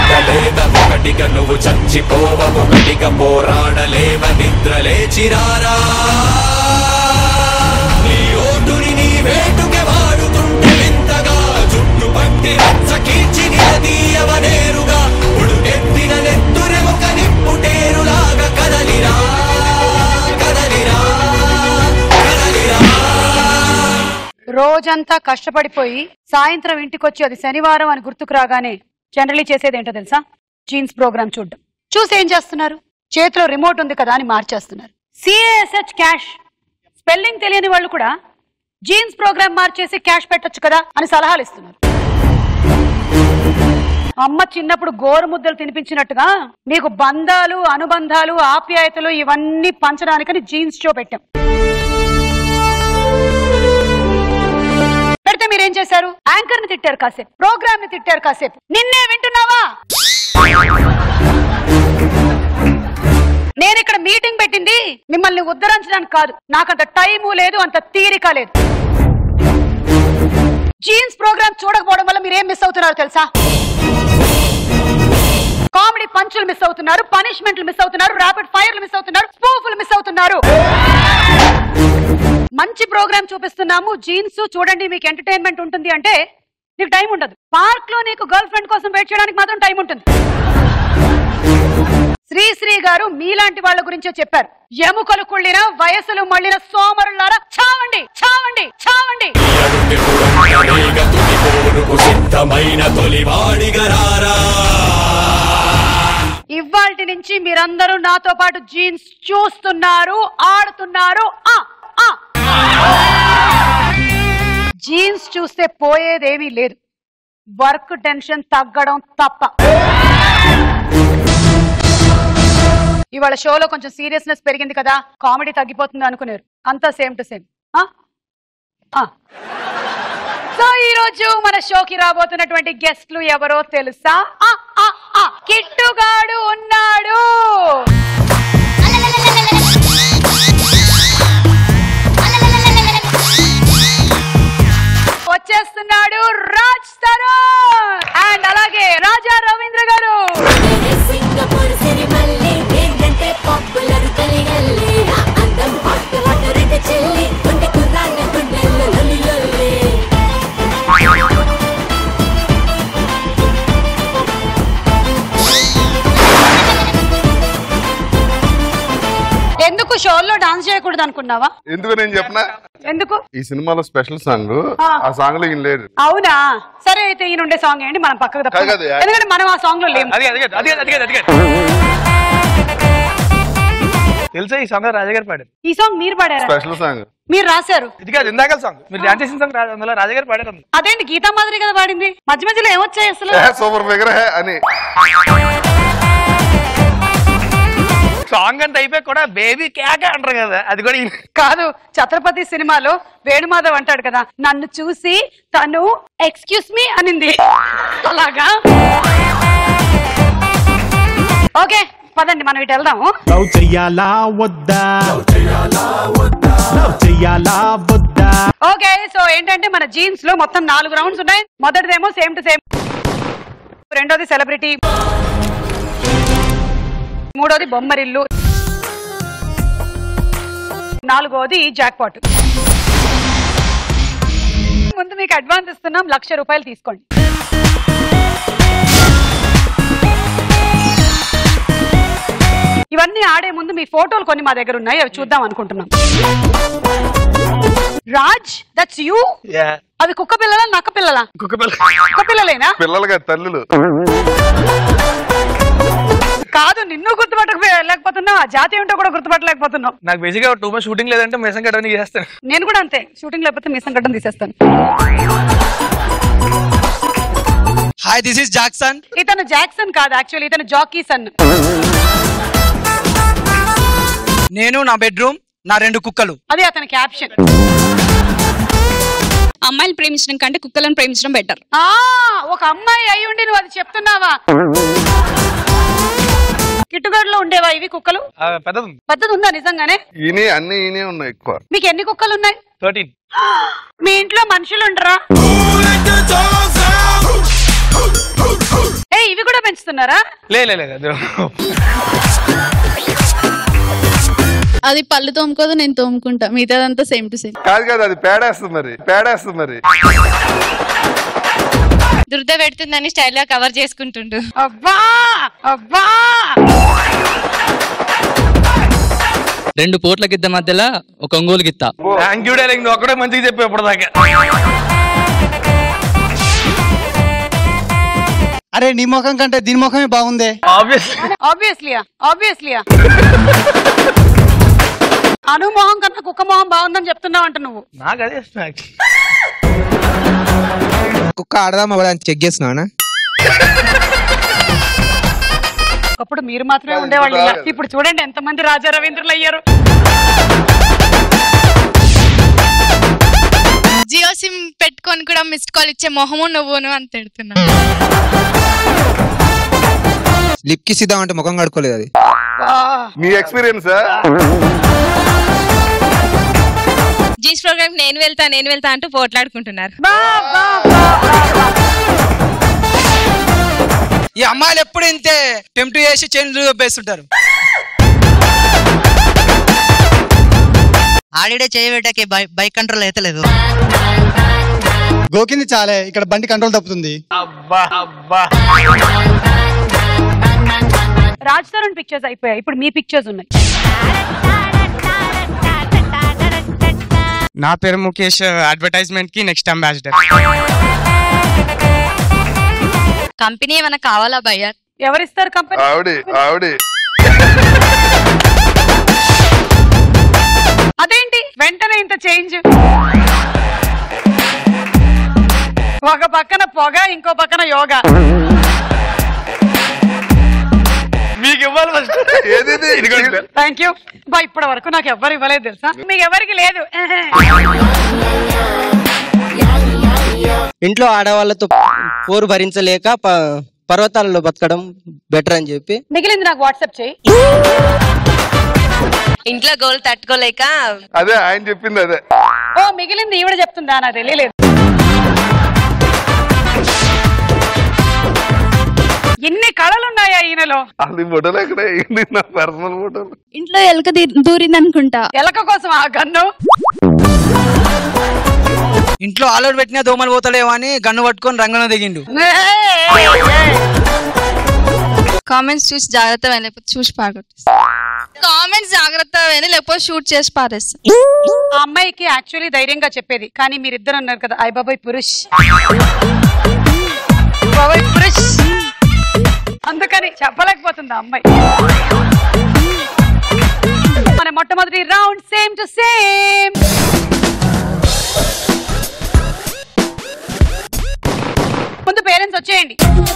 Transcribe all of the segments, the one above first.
ఉండలేవ ఒకటిగా నువ్వు చచ్చిపోవ ఒకటిగా పోరాడలేవ నిద్ర లేచిరారా నీ ఓటుని నీ వేటుకే వాడుతుంటే వింతగా జుట్టు పట్టి రచ్చ కీర్చి నిలదీయవ నేరుగా ఉడుకెత్తిన నెత్తురె ఒక నిప్పుటేరులాగా కదలిరా కదలిరా కదలిరా రోజంతా కష్టపడిపోయి సాయంత్రం ఇంటికొచ్చి అది శనివారం అని గుర్తుకు రాగానే జనరలీ చేసేది ఏంటో తెలుసా జీన్స్ ప్రోగ్రామ్ చూడడం చూసి ఏం చేస్తున్నారు చేతిలో రిమోట్ ఉంది కదా అని మార్చేస్తున్నారు సిఏఎస్హెచ్ క్యాష్ స్పెల్లింగ్ తెలియని వాళ్ళు కూడా జీన్స్ ప్రోగ్రామ్ మార్చేసి క్యాష్ పెట్టొచ్చు కదా అని సలహాలు ఇస్తున్నారు అమ్మ చిన్నప్పుడు గోరుముద్దలు తినిపించినట్టుగా మీకు బంధాలు అనుబంధాలు ఆప్యాయతలు ఇవన్నీ పంచడానికని జీన్స్ షో పెట్టాం పెడితే మీరేం చేశారు యాంకర్ ని తిట్టారు కాసేపు ప్రోగ్రామ్ ని తిట్టారు కాసేపు నిన్నే వింటున్నావా నేను ఇక్కడ మీటింగ్ పెట్టింది మిమ్మల్ని ఉద్ధరించడానికి కాదు నాకంత టైము లేదు అంత తీరిక లేదు జీన్స్ ప్రోగ్రామ్ చూడకపోవడం వల్ల మీరేం మిస్ అవుతున్నారు తెలుసా కామెడీ పంచులు మిస్ అవుతున్నారు పనిష్మెంట్లు మిస్ అవుతున్నారు ర్యాపిడ్ ఫైర్లు మిస్ అవుతున్నారు స్పూఫ్లు మిస్ అవుతున్నారు మంచి ప్రోగ్రామ్ చూపిస్తున్నాము జీన్స్ చూడండి మీకు ఎంటర్టైన్మెంట్ ఉంటుంది అంటే నీకు టైం ఉండదు పార్క్ లో నీకు గర్ల్ ఫ్రెండ్ కోసం వెయిట్ చేయడానికి మాత్రం టైం ఉంటుంది శ్రీశ్రీ గారు మీలాంటి వాళ్ళ గురించే చెప్పారు ఎముకలు కుళ్ళిన వయసులు మళ్ళిన సోమరులారా చావండి చావండి చావండి అడుగెప్పుడొక్కడేగ తుది పోరుకు సిద్ధమైన తొలివాడిగా రారా ఇవాల్టి నుంచి మీరందరూ నాతో పాటు జీన్స్ చూస్తున్నారు ఆడుతున్నారు ఆ ఆ జీన్స్ చూస్తే పోయేదేమీ లేదు వర్క్ టెన్షన్ తగ్గడం తప్ప ఇవాళ షోలో కొంచెం సీరియస్నెస్ పెరిగింది కదా కామెడీ తగ్గిపోతుంది అనుకున్నారు అంతా సేమ్ టు సేమ్ సో ఈ రోజు మన షోకి రాబోతున్నటువంటి గెస్ట్లు ఎవరో తెలుసా ఆ, ఆ, ఆ, కిట్టుగాడు ఉన్నాడు వచ్చేస్తున్నాడు రాజ్ తరుణ్ అండ్ అలాగే రాజా రవీంద్ర గారు సింగపూర్ సిరిమల్లి ఏంటంటే పాపులర్ కలిగల్లి అందం హాట్ హాట్ రెడ్ చెల్లి గుండె కుర్రాళ్ళ గుండెల్లో లొల్లి లొల్లి ఎందుకు షోల్లో డాన్స్ చేయకూడదు అనుకున్నావా ఎందుకు నేను చెప్పనా ఎందుకు ఈ సినిమాలో స్పెషల్ సాంగ్ ఆ. ఆ సాంగ్ లో ఈయన లేరు అవునా సరే అయితే ఈయన ఉండే సాంగ్ ఏంటి మనం పక్కకు తప్పుకుందాం. కాదు, కాదు. ఎందుకంటే మనం ఆ సాంగ్ లో లేము అది అది అది అది అది అది తెలుసా ఈ సాంగ్ రాజాగారు పాడారు ఈ సాంగ్ మీరు పాడారా స్పెషల్ సాంగ్ మీరు రాశారు ఇది కాదు ఇందాక సాంగ్ మీరు డాన్స్ చేసిన సాంగ్ రా- అందులో రాజాగారు పాడారు అందులో. అదేంటి గీతా మాదిరి కదా పాడింది మధ్య మధ్యలో ఏమొచ్చాయి అసలు సూపర్ ఫిగర్ హే అని సాంగ్ అంతా అయిపోయి కూడా బేబీ కేక అంటారు కదా అది కూడా ఈయన. కాదు ఛత్రపతి సినిమాలో వేణుమాధవ్ అంటాడు కదా నన్ను చూసి తను ఎక్స్క్యూస్ మీ అనింది అలాగా ఓకే పదండి మనం ఇటు వెళ్దాము లవ్ చెయ్యాలా వద్దా లవ్ చెయ్యాలా వద్దా ఓకే సో ఏంటంటే మన జీన్స్ లో మొత్తం నాలుగు రౌండ్స్ ఉన్నాయి మొదటిదేమో సేమ్ టు సేమ్ రెండోది సెలబ్రిటీ మూడోది బొమ్మరిల్లు నాలుగోది జాక్పాట్ ముందు మీకు అడ్వాన్స్ ఇస్తున్నాం లక్ష రూపాయలు తీసుకోండి ఇవన్నీ ఆడే ముందు మీ ఫోటోలు కొన్ని మా దగ్గర ఉన్నాయి అవి చూద్దాం అనుకుంటున్నాం రాజ్ దట్స్ యూ Yeah. అవి కుక్క పిల్లలా నక్క పిల్లలా కుక్క పిల్ల కుక్క పిల్లలేనా పిల్లలుగా తల్లులు కాదు నిన్ను గుర్తుపట్టలేకపోతున్నావు ఆ జాతి ఏంటో కూడా గుర్తుపట్టలేకపోతున్నావు నాకు బేసిక్ గా టూ మచ్ షూటింగ్ లేదంటే మెసం కట్టడానికి చేస్తాను నేను కూడా అంతే షూటింగ్ లేకపోతే మీసం గడ్డం తీసేస్తాను హాయ్ దిస్ ఇస్ జాక్సన్ ఇతను జాక్సన్ కాదు యాక్చువల్లీ ఇతను జాకీ సన్ నేను నా బెడ్రూమ్ నా రెండు కుక్కలు అది అతని క్యాప్షన్ అమ్మాయిలు ప్రేమించడం కంటే కుక్కలను ప్రేమించడం బెటర్ ఆ ఒక అమ్మాయి అయి ఉండి నువ్వు అది చెప్తున్నావా కిట్టుగడ్లో ఉండేవా ఇవి కుక్కలు ఆ, పెద్దది ఉంది పెద్దది ఉందా నిజంగానే ఈయనే అన్ని ఈయనే ఉన్నాయి ఎక్కువ మీకు ఎన్ని కుక్కలు ఉన్నాయి థర్టీన్ మీ ఇంట్లో మనుషులు ఉండరా ఏ ఇవి కూడా పెంచుతున్నారా లే లే, లే, అది అది పళ్ళు తోముకోదు నేను తోముకుంటా మిగతాదంతా సేమ్ టు సేమ్ కాదు కాదు అది పేడేస్తుంది మరి పేడేస్తుంది మరి దురద పెడుతుందని స్టైల్ గా కవర్ చేసుకుంటుండు అబ్బా అబ్బా రెండు పోట్ల గిద్ద మధ్యలో ఒక ఒంగోలు గిత్త థ్యాంక్ యూ డైరెక్ట్ నువ్వు ఒక్కడే మంచిగా చెప్పావు ఇప్పటిదాకా అరే నీ ముఖం కంటే దీని ముఖమే బాగుందే ఆబ్వియస్ ఆబ్వియస్లీయా ఆబ్వియస్లీయా అనుమోహం కన్నా కుక్క మొహం బాగుందని చెప్తున్నావు అంట నువ్వు నాకు అదే ఇష్టం actually. కుక్క ఆడదాం అవ్వడానికి చెక్ చేస్తున్నావా ఒకప్పుడు మీరు మాత్రమే ఉండేవాళ్ళు ఇలా. ఇప్పుడు చూడండి ఎంతమంది రాజా రవీంద్రులు అయ్యారు జియో సిమ్ పెట్టుకొని కూడా మిస్డ్ కాల్ ఇచ్చే మొహము నువ్వును అని తిడుతున్నా లిప్ కిస్ ఇద్దామంటే ముఖం కడుకోలేదు అది మీ ఎక్స్పీరియన్స్ జీన్స్ ప్రోగ్రామ్ నేను వెళ్తా నేను వెళ్తా అంటూ పోట్లాడుకుంటున్నారు బా, బా, బా, బా, బా. ఈ అమ్మాయిలు ఎప్పుడు ఇంతే టెంప్ట్ చేసి చైన్లు వేస్తుంటారు ఆడిడే చేయబెట్టకి బైక్ కంట్రోల్ అయితే గోకింది చాలే ఇక్కడ బండి కంట్రోల్ తప్పుతుంది అబ్బా అబ్బా రాజ్ తరుణ్ పిక్చర్స్ అయిపోయాయి ఇప్పుడు మీ పిక్చర్స్ ఉన్నాయి నా పేరు ముఖేష్ అడ్వర్టైజ్మెంట్ కి నెక్స్ట్ అంబాసిడర్ కంపెనీ ఏమైనా కావాలా భయ్యా ఎవరిస్తారు కంపెనీ ఆవిడి ఆవిడి అదేంటి వెంటనే ఇంత చేంజ్ ఒక పక్కన పొగ ఇంకో పక్కన యోగా మీకు ఇవ్వాలి ఫస్ట్ ఏది ఇది? ఇదిగోండి సార్. థ్యాంక్ యూ బా ఇప్పటి వరకు నాకు ఎవ్వరు ఇవ్వలేదు తెలుసా మీకు ఎవరికి లేదు ఇంట్లో ఆడవాళ్ళతో పోరు భరించలేక ప- పర్వతాలలో బతకడం బెటర్ అని చెప్పి మిగిలింది నాకు వాట్సాప్ చేయి ఇంట్లో గోల్ తట్టుకోలేక అదే ఆయన చెప్పింది అదే ఓ మిగిలింది ఈవిడ చెప్తుందా నాకు తెలియలేదు ఎన్ని కళలు ఉన్నాయా ఈయనలో అది ఫోటోలు ఎక్కడ ఏంటి నా పర్సనల్ ఫోటోలు ఇంట్లో ఎలక దూరింది అనుకుంటా ఎలక కోసం ఆ గన్ను ఇంట్లో ఆలోడు పెట్టినా దోమలు పోతలేవో అని గన్ను పట్టుకొని రంగంలో దిగిండు కామెంట్స్ చూసి జాగ్రత్త లేకపోతే చూసి పారగొట్టేస్తా కామెంట్స్ జాగ్రత్త లేకపోతే షూట్ చేసి పారేస్తా ఆ అమ్మాయికి యాక్చువల్లీ ధైర్యంగా చెప్పేది కానీ మీరిద్దరు అన్నారు కదా అయ్ బాబాయ్ పురుష్ బాబాయ్ పురుష్ అందుకని చెప్పలేకపోతుంది ఆ అమ్మాయి మన మొట్టమొదటి రౌండ్ సేమ్ టు సేమ్ ముందు పేరెంట్స్ వచ్చేయండి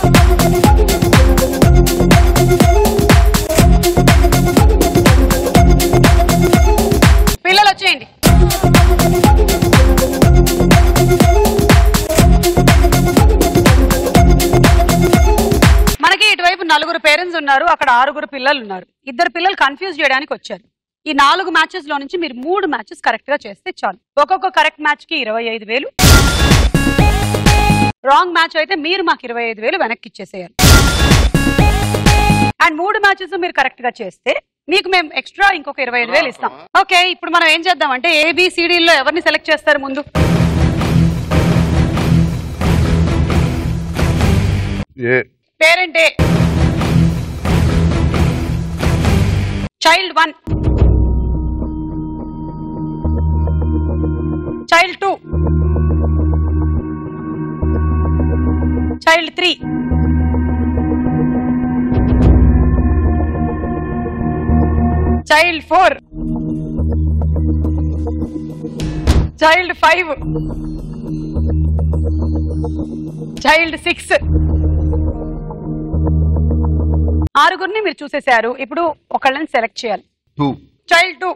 పిల్లలు వచ్చేయండి మనకి ఇటువైపు నలుగురు పేరెంట్స్ ఉన్నారు అక్కడ ఆరుగురు పిల్లలు ఉన్నారు ఇద్దరు పిల్లలు కన్ఫ్యూజ్ చేయడానికి వచ్చారు ఈ నాలుగు మ్యాచెస్ లో నుంచి మీరు మూడు మ్యాచెస్ కరెక్ట్ గా చేస్తే చాలు ఒక్కొక్క కరెక్ట్ మ్యాచ్ కి ఇరవై ఐదు వేలు రాంగ్ మ్యాచ్ అయితే మీరు మాకు ఇరవై ఐదు వేలు వెనక్కి ఇచ్చేసేయాలి అండ్ మూడు మ్యాచెస్ మీరు కరెక్ట్ గా చేస్తే మీకు మేము ఎక్స్ట్రా ఇంకొక ఇరవై ఐదు వేలు ఇస్తాం ఓకే ఇప్పుడు మనం ఏం చేద్దాం అంటే ఏబిసిడీల్లో ఎవరిని సెలెక్ట్ చేస్తారు ముందు A parent A child one child two child three child four child five child six ఆరుగురిని మీరు చూసేశారు ఇప్పుడు ఒకళ్ళని సెలెక్ట్ చేయాలి టూ చైల్డ్ టూ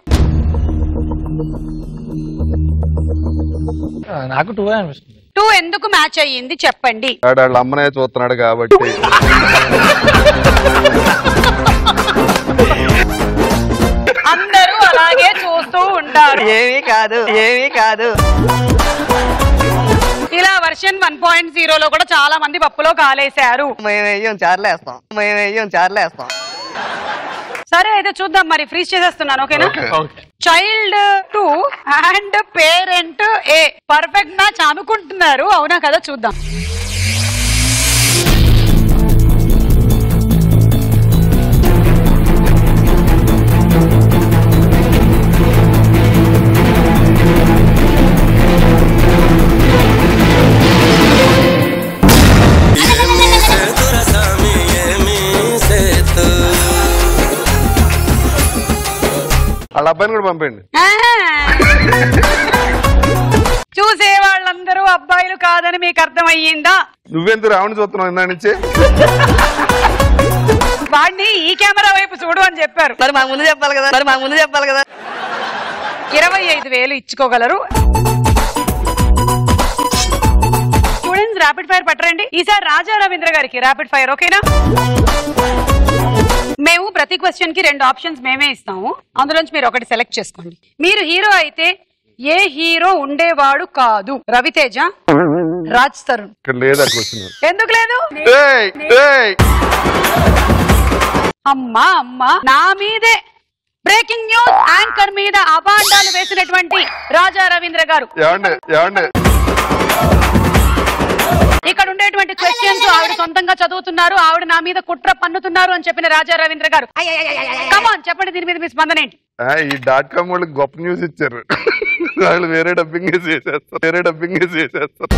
ఆ, నాకు టూ అనిపిస్తుంది టూ ఎందుకు మ్యాచ్ అయ్యింది చెప్పండి ఆడ వాళ్ళ అమ్మనే చూస్తున్నాడు కాబట్టి అందరూ అలాగే చూస్తూ ఉంటారు ఏమీ కాదు ఏమీ కాదు ఇలా వర్షన్ వన్ పాయింట్ జీరోలో కూడా చాలా మంది పప్పులో కాలేశారు మేము వెయ్యం చార్లేస్తాం మేము వెయ్యం చార్లేస్తాం సరే అయితే చూద్దాం మరి ఫ్రీజ్ చేసేస్తున్నాను ఓకేనా okay child two and parent A perfect match అనుకుంటున్నారు అవునా కదా చూద్దాం వాళ్ళ అబ్బాయిని కూడా పంపండి చూసే వాళ్ళందరూ అబ్బాయిలు కాదని మీకు అర్థమయ్యిందా నువ్వెందుకు రావణ్ చూస్తున్నావు ఇందా నుంచి వాడిని ఈ కెమెరా వైపు చూడు అని చెప్పారు మరి మాకు ముందు చెప్పాలి కదా మరి మాకు ముందు చెప్పాలి కదా ఇరవై ఐదు వేలు ఇచ్చుకోగలరు స్టూడెంట్స్ ర్యాపిడ్ ఫైర్ పట్టరండి ఈసారి రాజా రవీంద్ర గారికి ర్యాపిడ్ ఫైర్ ఓకేనా మేము ప్రతి క్వశ్చన్ కి రెండు ఆప్షన్స్ మేమే ఇస్తాము అందులోంచి మీరు ఒకటి సెలెక్ట్ చేసుకోండి మీరు హీరో అయితే ఏ హీరో ఉండేవాడు కాదు రవితేజ రాజ్ తరుణ్ ఇక్కడ లేదా క్వశ్చన్ ఎందుకు లేదు ఏయ్ ఏయ్ అమ్మా అమ్మా నా మీదే బ్రేకింగ్ న్యూస్ యాంకర్ మీద అబాండాలు వేసినటువంటి రాజా రవీంద్ర గారు ఏమండి ఏమండి ఇక్కడ ఉండేటువంటి క్వశ్చన్స్ ఆవిడ సొంతంగా చదువుతున్నారు ఆవిడ నా మీద కుట్ర పన్నుతున్నారు అని చెప్పిన రాజా రవీంద్ర గారు కమాన్ చెప్పండి దీని మీద మీ స్పందన ఏంటి ఆ, ఈ డాట్ కామ్ వాళ్ళకి గొప్ప న్యూస్ ఇచ్చారు వాళ్ళు వేరే డబ్బింగ్ వేసి చేసేస్తారు వేరే డబ్బింగ్ వేసి చేసేస్తారు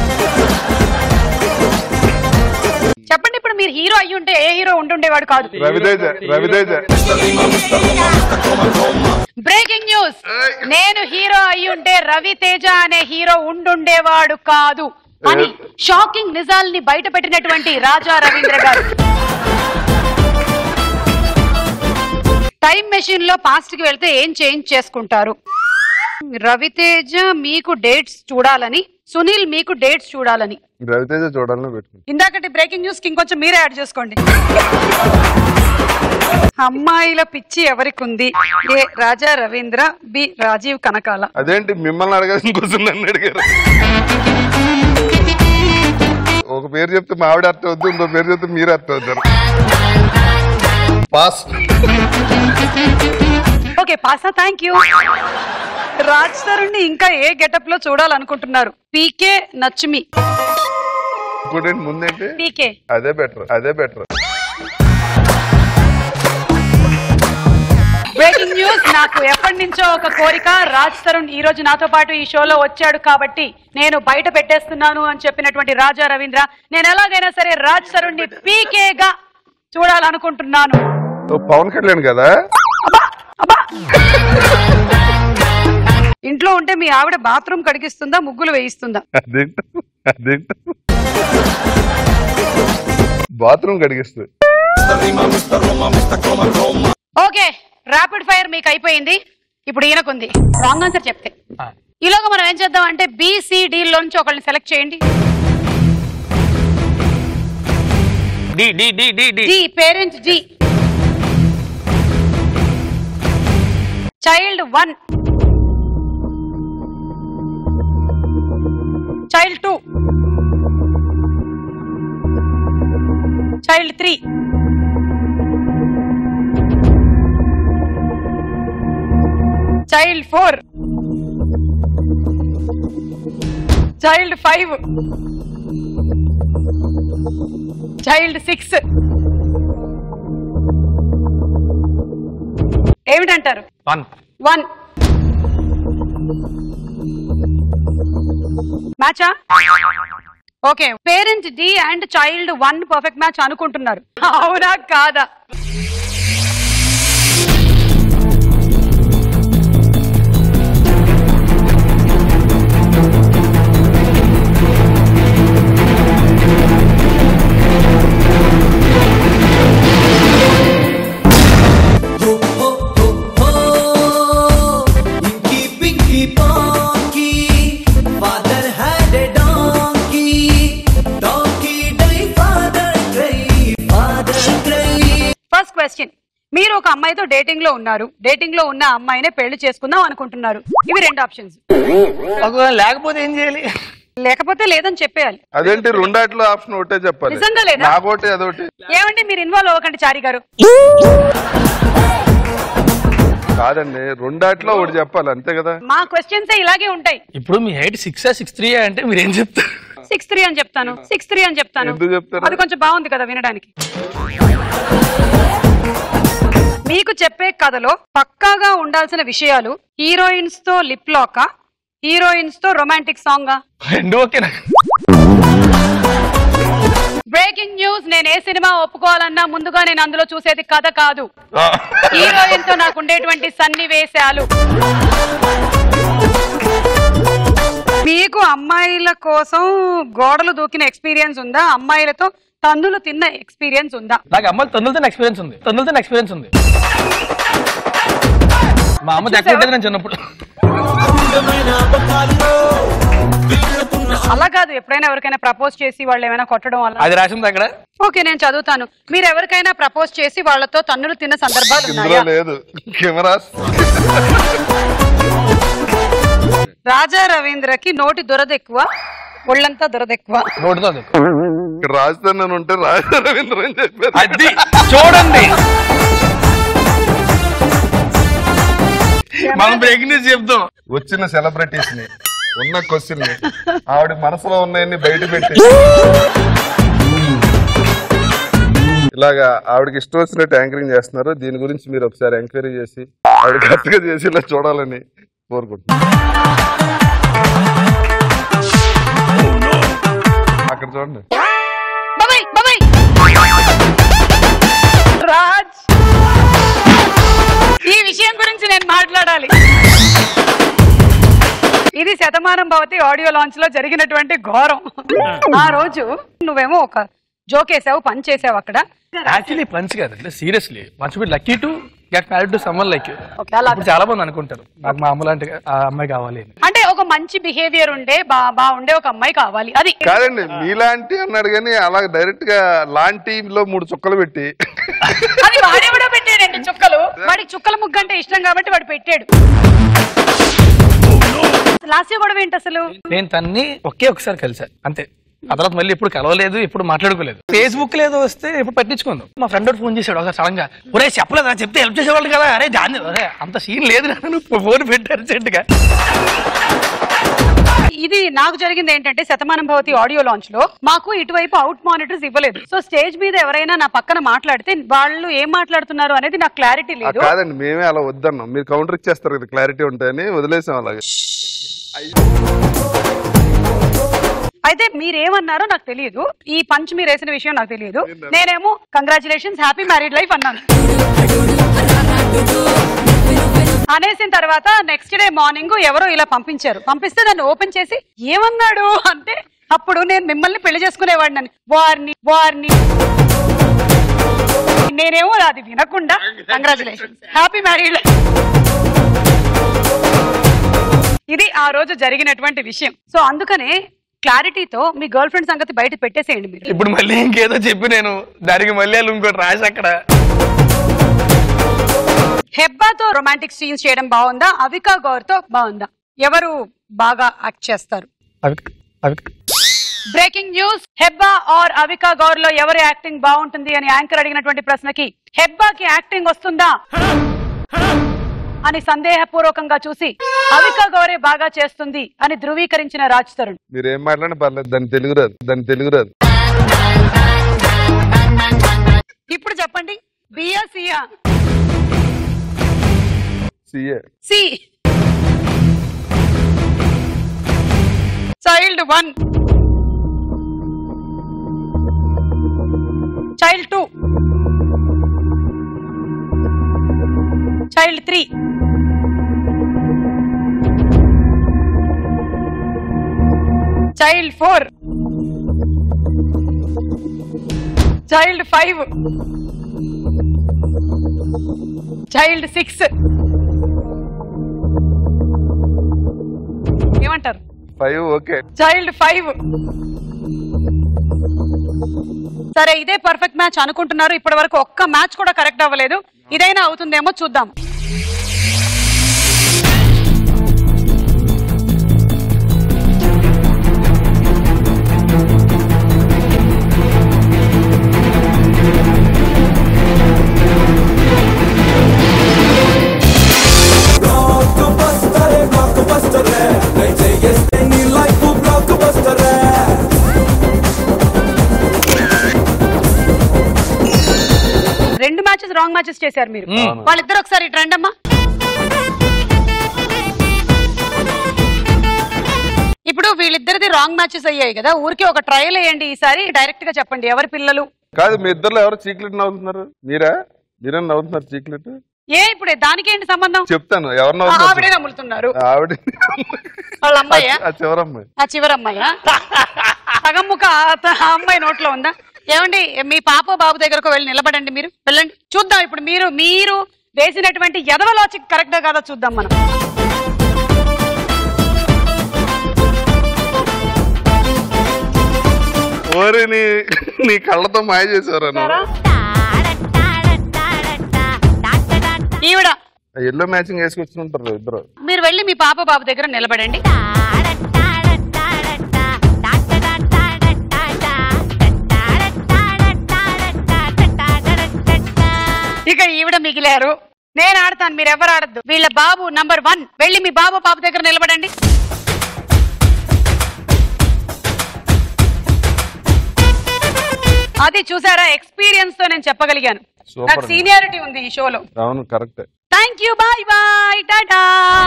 చెప్పండి ఇప్పుడు మీరు హీరో అయ్యి ఉంటే ఏ హీరో ఉంటుండేవాడు కాదు రవితేజ రవితేజ బ్రేకింగ్ న్యూస్ నేను హీరో అయి ఉంటే రవి తేజ అనే హీరో ఉండుండేవాడు కాదు అని షాకింగ్ నిజాల్ని బయట పెట్టినటువంటి రాజా రవీంద్ర గారు టైం మెషిన్ లో పాస్ట్ కి వెళ్తే ఏం చేంజ్ చేసుకుంటారు రవితేజ మీకు డేట్స్ చూడాలని సునీల్ మీకు డేట్స్ చూడాలని రవితేజ చూడాలని పెట్టుకుంది ఇందాకటి బ్రేకింగ్ న్యూస్ కి ఇంకొంచెం మీరే యాడ్ చేసుకోండి అమ్మాయిల పిచ్చి ఎవరికి ఉంది ఏ రాజా రవీంద్ర బి రాజీవ్ కనకాల అదేంటి మిమ్మల్ని అడగాల్సిన క్వశ్చన్ నన్ను అడిగారు ఒక పేరు చెప్తే మా ఆవిడ అర్థం అవుద్ది ఇంకో పేరు చెప్తే మీరు అర్థం అవుతారు పాస్ ఓకే పాసా థ్యాంక్ యూ రాజ్ తరుణ్ ఇంకా ఏ గెటప్ లో చూడాలనుకుంటున్నారు పీకే నచ్చుమి ఇంకోటి ముందేంటి పీకే అదే బెటర్ అదే బెటర్ బ్రేకింగ్ న్యూస్ నాకు ఎప్పటి నుంచో ఒక కోరిక రాజ్ తరుణ్ ఈ రోజు నాతో పాటు ఈ షోలో వచ్చాడు కాబట్టి నేను బయట పెట్టేస్తున్నాను అని చెప్పినటువంటి రాజా రవీంద్ర నేను ఎలాగైనా సరే రాజ్ తరుణ్ ని పీకే గా చూడాలనుకుంటున్నాను ఓ, పవన్ కళ్యాణ్ కదా ఇంట్లో ఉంటే మీ ఆవిడ బాత్రూమ్ కడిగిస్తుందా ముగ్గులు వేయిస్తుందా అదేంట అదేంట బాత్రూమ్ కడిగిస్తుంది ఓకే ర్యాపిడ్ ఫైర్ మీకు అయిపోయింది ఇప్పుడు ఈయనకుంది రాంగ్ ఆన్సర్ చెప్తే ఈలోగా మనం ఏం చేద్దాం అంటే బిసిడి లోంచి ఒకళ్ళని సెలెక్ట్ చేయండి D D D D D G parent G child one child two child three child four child five child six ఏమిటంటారు వన్ వన్ మ్యాచా okay parent D and child one perfect match అనుకుంటున్నారు అవునా కాదా Inky Pinky Ponky, father had a donkey. Donkey die, father cry, father cry. First question మీరు ఒక అమ్మాయితో dating లో ఉన్నారు డేటింగ్ లో ఉన్న అమ్మాయినే పెళ్లి చేసుకుందాం అనుకుంటున్నారు ఇవి రెండు ఆప్షన్స్ ఒకవేళ లేకపోతే ఏం చేయాలి లేకపోతే లేదని చెప్పేయాలి అదేంటి రెండాట్లో ఆప్షన్ ఒకటే చెప్పాలి నిజంగా లేదా? నాకోటి అదొకటి ఏమండి మీరు ఇన్వాల్వ్ అవ్వకండి చారి గారు కాదండి రెండాట్లో ఒకటి చెప్పాలి అంతే కదా మా క్వశ్చన్స్ ఇలాగే ఉంటాయి ఇప్పుడు మీ హైట్ సిక్స్ సిక్స్ త్రీ అంటే మీరు ఏం చెప్తారు సిక్స్ త్రీ అని చెప్తాను సిక్స్ త్రీ అని చెప్తాను ఎందుకు చెప్తారు? అది కొంచెం బాగుంది కదా వినడానికి మీకు చెప్పే కథలో పక్కాగా ఉండాల్సిన విషయాలు హీరోయిన్స్ తో లిప్ లాకా హీరోయిన్స్ తో రొమాంటిక్ సాంగా రెండు ఓకేనా బ్రేకింగ్ న్యూస్ నేను ఏ సినిమా ఒప్పుకోవాలన్నా ముందుగా నేను అందులో చూసేది కథ కాదు హీరోయిన్ తో నాకు ఉండేటువంటి సన్నివేశాలు మీకు అమ్మాయిల కోసం గోడలు దూకిన ఎక్స్పీరియన్స్ ఉందా అమ్మాయిలతో తందులు తిన్న ఎక్స్పీరియన్స్ ఉందా నాకు అమ్మాయిలు తొందరతో ఎక్స్పీరియన్స్ ఉంది తొందరతో ఎక్స్పీరియన్స్ ఉంది మా అమ్మ దగ్గర ఉండేది నేను చిన్నప్పుడు అలా కాదు ఎప్పుడైనా ఎవరికైనా ప్రపోజ్ చేసి వాళ్ళు ఏమైనా కొట్టడం అలా అది రాసింది అక్కడ ఓకే నేను చదువుతాను మీరు ఎవరికైనా ప్రపోజ్ చేసి వాళ్ళతో తన్నులు తిన్న సందర్భాలు ఇందులో ఉన్నాయా లేదు కెమెరాస్ రాజా రవీంద్రకి నోటి దురద ఎక్కువ ఒళ్ళంతా దురద ఎక్కువ నోటితో రాజధాని ఉంటే రాజా రవీంద్ర అని చెప్పారు అది చూడండి మనం బ్రేకింగ్ న్యూస్ చెప్తాం వచ్చిన సెలబ్రిటీస్ ని ఉన్న క్వశ్చన్ ని ఆవిడ మనసులో ఉన్నాయన్ని బయట పెట్టి ఇలాగా ఆవిడకి ఇష్టం వచ్చినట్టు యాంకరింగ్ చేస్తున్నారు దీని గురించి మీరు ఒకసారి ఎంక్వైరీ చేసి ఆవిడ కరెక్ట్గా చేసి ఇలా చూడాలని కోరుకుంటున్నాను అక్కడ చూడండి బాబాయ్ బాబాయ్ రాజ్ ఈ విషయం గురించి నేను మాట్లాడాలి ఇది శతమానం భవతి ఆడియో లాంచ్ లో జరిగినటువంటి ఘోరం ఆ రోజు నువ్వేమో ఒక జోకేసావు పని చేసావు అక్కడ యాక్చువల్లీ పంచ్ కాదు అంటే seriously punch be lucky to get married to someone like అలా ఇప్పుడు చాలా మంది అనుకుంటారు నాకు మా అమ్మ లాంటి ఆ అమ్మాయి కావాలి అని అంటే ఒక మంచి బిహేవియర్ ఉండే బా బాగుండే ఒక అమ్మాయి కావాలి అది కాదండి మీలాంటి అన్నాడు కానీ అలా డైరెక్ట్ గా లాంటి లో మూడు చుక్కలు పెట్టి అది వాడెవడో పెట్టాడండి చుక్కలు వాడికి చుక్కల ముగ్గు అంటే ఇష్టం కాబట్టి వాడు పెట్టాడు లాస్ట్ గొడవ ఏంటి అసలు నేను తన్ని ఒకే ఒకసారి కలిసా అంతే ఆ తర్వాత మళ్ళీ ఎప్పుడు కలవలేదు ఎప్పుడు మాట్లాడుకోలేదు ఫేస్బుక్ లేదు వస్తే ఎప్పుడు పట్టించుకుందాం మా ఫ్రెండ్ ఫోన్ చేశాడు ఒకసారి సడన్ గా ఒరే చెప్పలేదా చెప్తే హెల్ప్ చేసేవాళ్ళు కదా అరే దాన్ని అరే అంత సీన్ లేదు నన్ను ఫోన్ పెట్టి అర్జెంట్ గా ఇది నాకు జరిగింది ఏంటంటే శతమానం భవతి ఆడియో లాంచ్ లో మాకు ఇటువైపు అవుట్ మానిటర్స్ ఇవ్వలేదు సో స్టేజ్ మీద ఎవరైనా నా పక్కన మాట్లాడితే వాళ్ళు ఏం మాట్లాడుతున్నారు అనేది నాకు క్లారిటీ ఆ, లేదు కాదండి మేమే అలా వద్దన్నాం మీరు కౌంటర్ ఇచ్చేస్తారు కదా క్లారిటీ ఉంటాయని వదిలేసాం అలాగే అయితే మీరేమన్నారో నాకు తెలియదు ఈ పంచ్ మీరు వేసిన విషయం నాకు తెలియదు నేనేమో కంగ్రాచులేషన్స్ హ్యాపీ మ్యారీడ్ లైఫ్ అన్నాను అనేసిన తర్వాత నెక్స్ట్ డే మార్నింగ్ ఎవరో ఇలా పంపించారు పంపిస్తే దాన్ని ఓపెన్ చేసి ఏమన్నాడు అంటే అప్పుడు నేను మిమ్మల్ని పెళ్లి చేసుకునేవాడిని వారిని వారిని నేనేమో అది వినకుండా కంగ్రాచులేషన్ హ్యాపీ మ్యారీడ్ లైఫ్ ఇది ఆ రోజు జరిగినటువంటి విషయం సో అందుకనే క్లారిటీతో మీ గర్ల్ ఫ్రెండ్ సంగతి బయట పెట్టేసేయండి మీరు ఇప్పుడు మళ్ళీ ఇంకేదో చెప్పి నేను దానికి మళ్ళీ వాళ్ళు ఇంకోటి రాసి అక్కడ హెబ్బాతో రొమాంటిక్ సీన్స్ చేయడం బాగుందా అవికా గౌర్ తో బాగుందా ఎవరు బాగా యాక్ట్ చేస్తారు అవి అవి breaking news Hebah or Avika Gaur లో ఎవరి యాక్టింగ్ బాగుంటుంది అని యాంకర్ అడిగినటువంటి ప్రశ్నకి హెబ్బాకి యాక్టింగ్ వస్తుందా అని సందేహపూర్వకంగా చూసి అవికా గౌరే బాగా చేస్తుంది అని ధృవీకరించిన రాజ్ తరుణ్ మీరు ఏం మాట్లాడినా పర్లేదు దాని తెలుగు రాదు దాని తెలుగు రాదు ఇప్పుడు చెప్పండి బియా సియా సిఏ C child one child two child three child four child five child six ఏమంటారు ఫైవ్ ఓకే చైల్డ్ ఫైవ్ సరే ఇదే పర్ఫెక్ట్ మ్యాచ్ అనుకుంటున్నారు ఇప్పటి వరకు ఒక్క మ్యాచ్ కూడా కరెక్ట్ అవ్వలేదు ఇదైనా అవుతుందేమో చూద్దాం రెండు మ్యాచెస్ రాంగ్ మ్యాచెస్ చేశారు మీరు అవును. వాళ్ళిద్దరు ఒకసారి ఇటు రండి అమ్మా ఇప్పుడు వీళ్ళిద్దరిది రాంగ్ మ్యాచెస్ అయ్యాయి కదా ఊరికి ఒక ట్రయల్ వేయండి ఈసారి డైరెక్ట్ గా చెప్పండి ఎవరి పిల్లలు కాదు మీ ఇద్దరు ఎవరు చీక్లెట్ నవ్వుతున్నారు మీరా మీరే నవ్వుతున్నారు చీక్లెట్ ఏ ఇప్పుడు దానికి ఏంటి సంబంధం చెప్తాను ఎవరు ఆ, ఆవిడే నవ్వుతున్నారు నమ్ములుతున్నారు ఆవిడ వాళ్ళ అమ్మాయ్యా ఆ చివరమ్మాయి ఆ చివరి అమ్మాయ్యా సగం ముఖ ఆ- ఆ అమ్మాయి నోట్లో ఉందా ఏమండి మీ పాప బాబు దగ్గరకు వెళ్ళి నిలబడండి మీరు వెళ్ళండి చూద్దాం ఇప్పుడు మీరు మీరు వేసినటువంటి ఎదవ లాజిక్ కరెక్ట్ కాదా చూద్దాం మనం ఓరి నీ నీ కళ్ళతో మాయ చేశారు ఈవిడ ఎల్లో మ్యాచింగ్ వేసుకొచ్చుకుంటారు ఇద్దరు మీరు వెళ్ళి మీ పాప బాబు దగ్గర నిలబడండి ఇక ఈవిడ మిగిలారు నేను ఆడతాను మీరు ఎవరు ఆడద్దు వీళ్ళ బాబు నంబర్ వన్ వెళ్ళి మీ బాబు బాబు దగ్గర నిలబడండి అది చూసారా ఎక్స్పీరియన్స్ తో నేను చెప్పగలిగాను Super నాకు అండి. సీనియారిటీ ఉంది ఈ షోలో అవును కరెక్టే thank you bye bye tata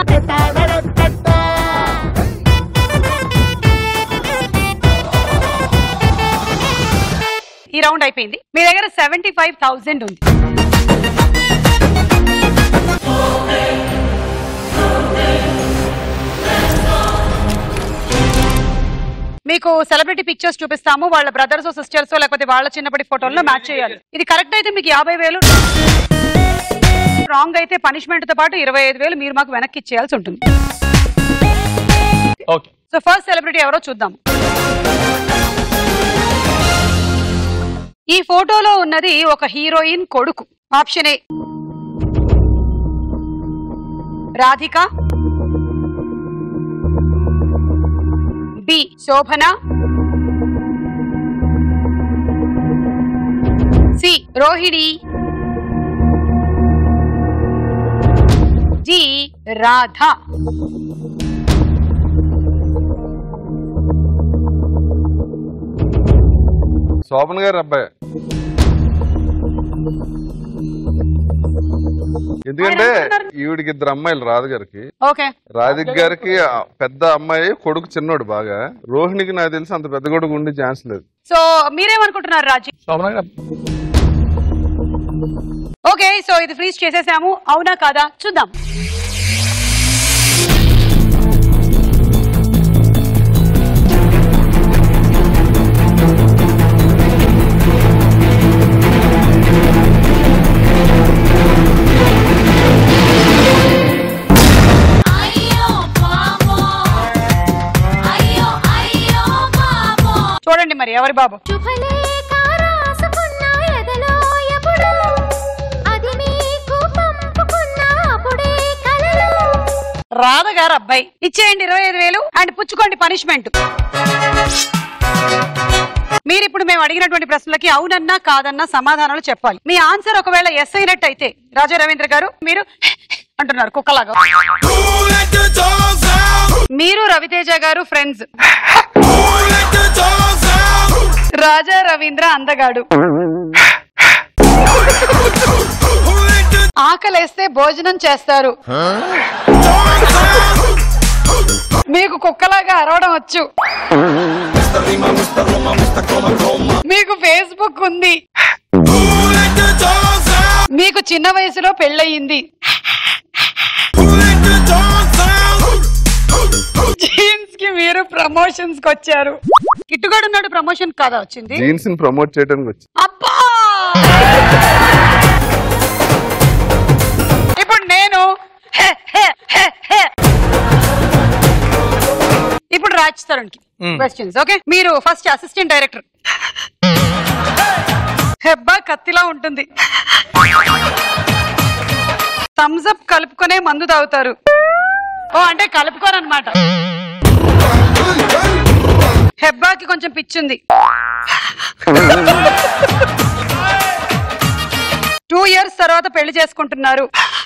ఈ రౌండ్ అయిపోయింది మీ దగ్గర సెవెంటీ ఫైవ్ థౌసండ్ ఉంది మీకు సెలబ్రిటీ పిక్చర్స్ చూపిస్తాము వాళ్ళ బ్రదర్స్ సిస్టర్స్ లేకపోతే వాళ్ళ చిన్నప్పటి ఫోటోల్లో మ్యాచ్ చేయాలి ఇది కరెక్ట్ అయితే మీకు యాభై వేలు రాంగ్ అయితే పనిష్మెంట్ తో పాటు ఇరవై ఐదు వేలు మీరు మాకు వెనక్కి ఇచ్చేయాల్సి ఉంటుంది ఓకే సో ఫస్ట్ సెలబ్రిటీ ఎవరో చూద్దాం ఈ ఫోటోలో ఉన్నది ఒక హీరోయిన్ కొడుకు option A Radhika B Shobhana C Rohini D Radha Shoban గారి అబ్బాయి ఎందుకంటే ఈవిడికి ఇద్దరు అమ్మాయిలు రాధ గారికి ఓకే రాధిక్ గారికి ఆ పెద్ద అమ్మాయి కొడుకు చిన్నోడు బాగా రోహిణికి నాకు తెలిసి అంత పెద్ద కొడుకు ఉండే ఛాన్స్ లేదు సో మీరేమనుకుంటున్నారు రాజీ శోభన గారు ఓకే సో ఇది ఫ్రీజ్ చేసేసాము అవునా కాదా చూద్దాం చూడండి మరి ఎవరి బాబు రాధ గారు అబ్బాయి ఇచ్చేయండి ఇరవై ఐదు వేలు అండ్ పుచ్చుకోండి పనిష్మెంట్ మీరు ఇప్పుడు మేము అడిగినటువంటి ప్రశ్నలకి అవునన్నా కాదన్నా సమాధానాలు చెప్పాలి మీ ఆన్సర్ ఒకవేళ ఎస్ అయినట్టయితే రాజా రవీంద్ర గారు మీరు అంటున్నారు కుక్కలాగా మీరు రవితేజ గారు ఫ్రెండ్స్ రాజా రవీంద్ర అందగాడు ఆకలేస్తే భోజనం చేస్తారు మీకు కుక్కలాగా అరవడం వచ్చు మీకు ఫేస్బుక్ ఉంది మీకు చిన్న వయసులో పెళ్ళయింది జీన్స్ కి మీరు ప్రమోషన్స్ కి వచ్చారు కిట్టుగాడు ఉన్నాడు ప్రమోషన్ కాదా వచ్చింది జీన్స్ ని ప్రమోట్ చేయడానికి వచ్చి అబ్బా ఇప్పుడు నేను హే, హే, హే, హే. ఇప్పుడు రాజ్ తరుణ్ కి Hmm. క్వశ్చన్స్ ఓకే మీరు ఫస్ట్ అసిస్టెంట్ డైరెక్టర్ హెబ్బా కత్తిలా ఉంటుంది థమ్స్ అప్ కలుపుకొనే మందు తాగుతారు ఓ అంటే కలుపుకోరు అనమాట హెబ్బాకి కొంచెం పిచ్చుంది టూ ఇయర్స్ తర్వాత పెళ్లి చేసుకుంటున్నారు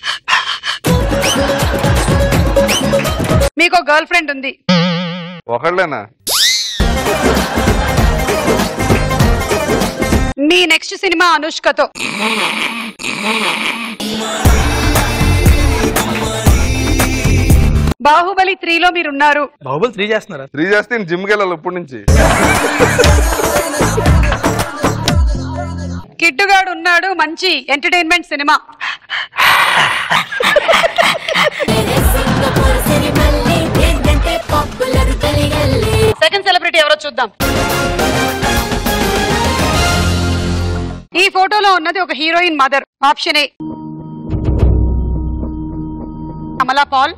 మీకు గర్ల్ ఫ్రెండ్ ఉంది ఒకళ్ళేనా మీ నెక్స్ట్ సినిమా అనుష్కతో బాహుబలి త్రీలో మీరున్నారు బాహుబలి త్రీ చేస్తున్నారా త్రీ చేస్తే నేను జిమ్కి వెళ్ళాలి ఇప్పటి నుంచి కిట్టుగాడు ఉన్నాడు మంచి ఎంటర్టైన్మెంట్ సినిమా ఏంటంటే పాపులర్ కలిగల్లే సెకండ్ సెలబ్రిటీ ఎవరో చూద్దాం ఈ ఫోటోలో ఉన్నది ఒక heroine mother option A Kamala Paul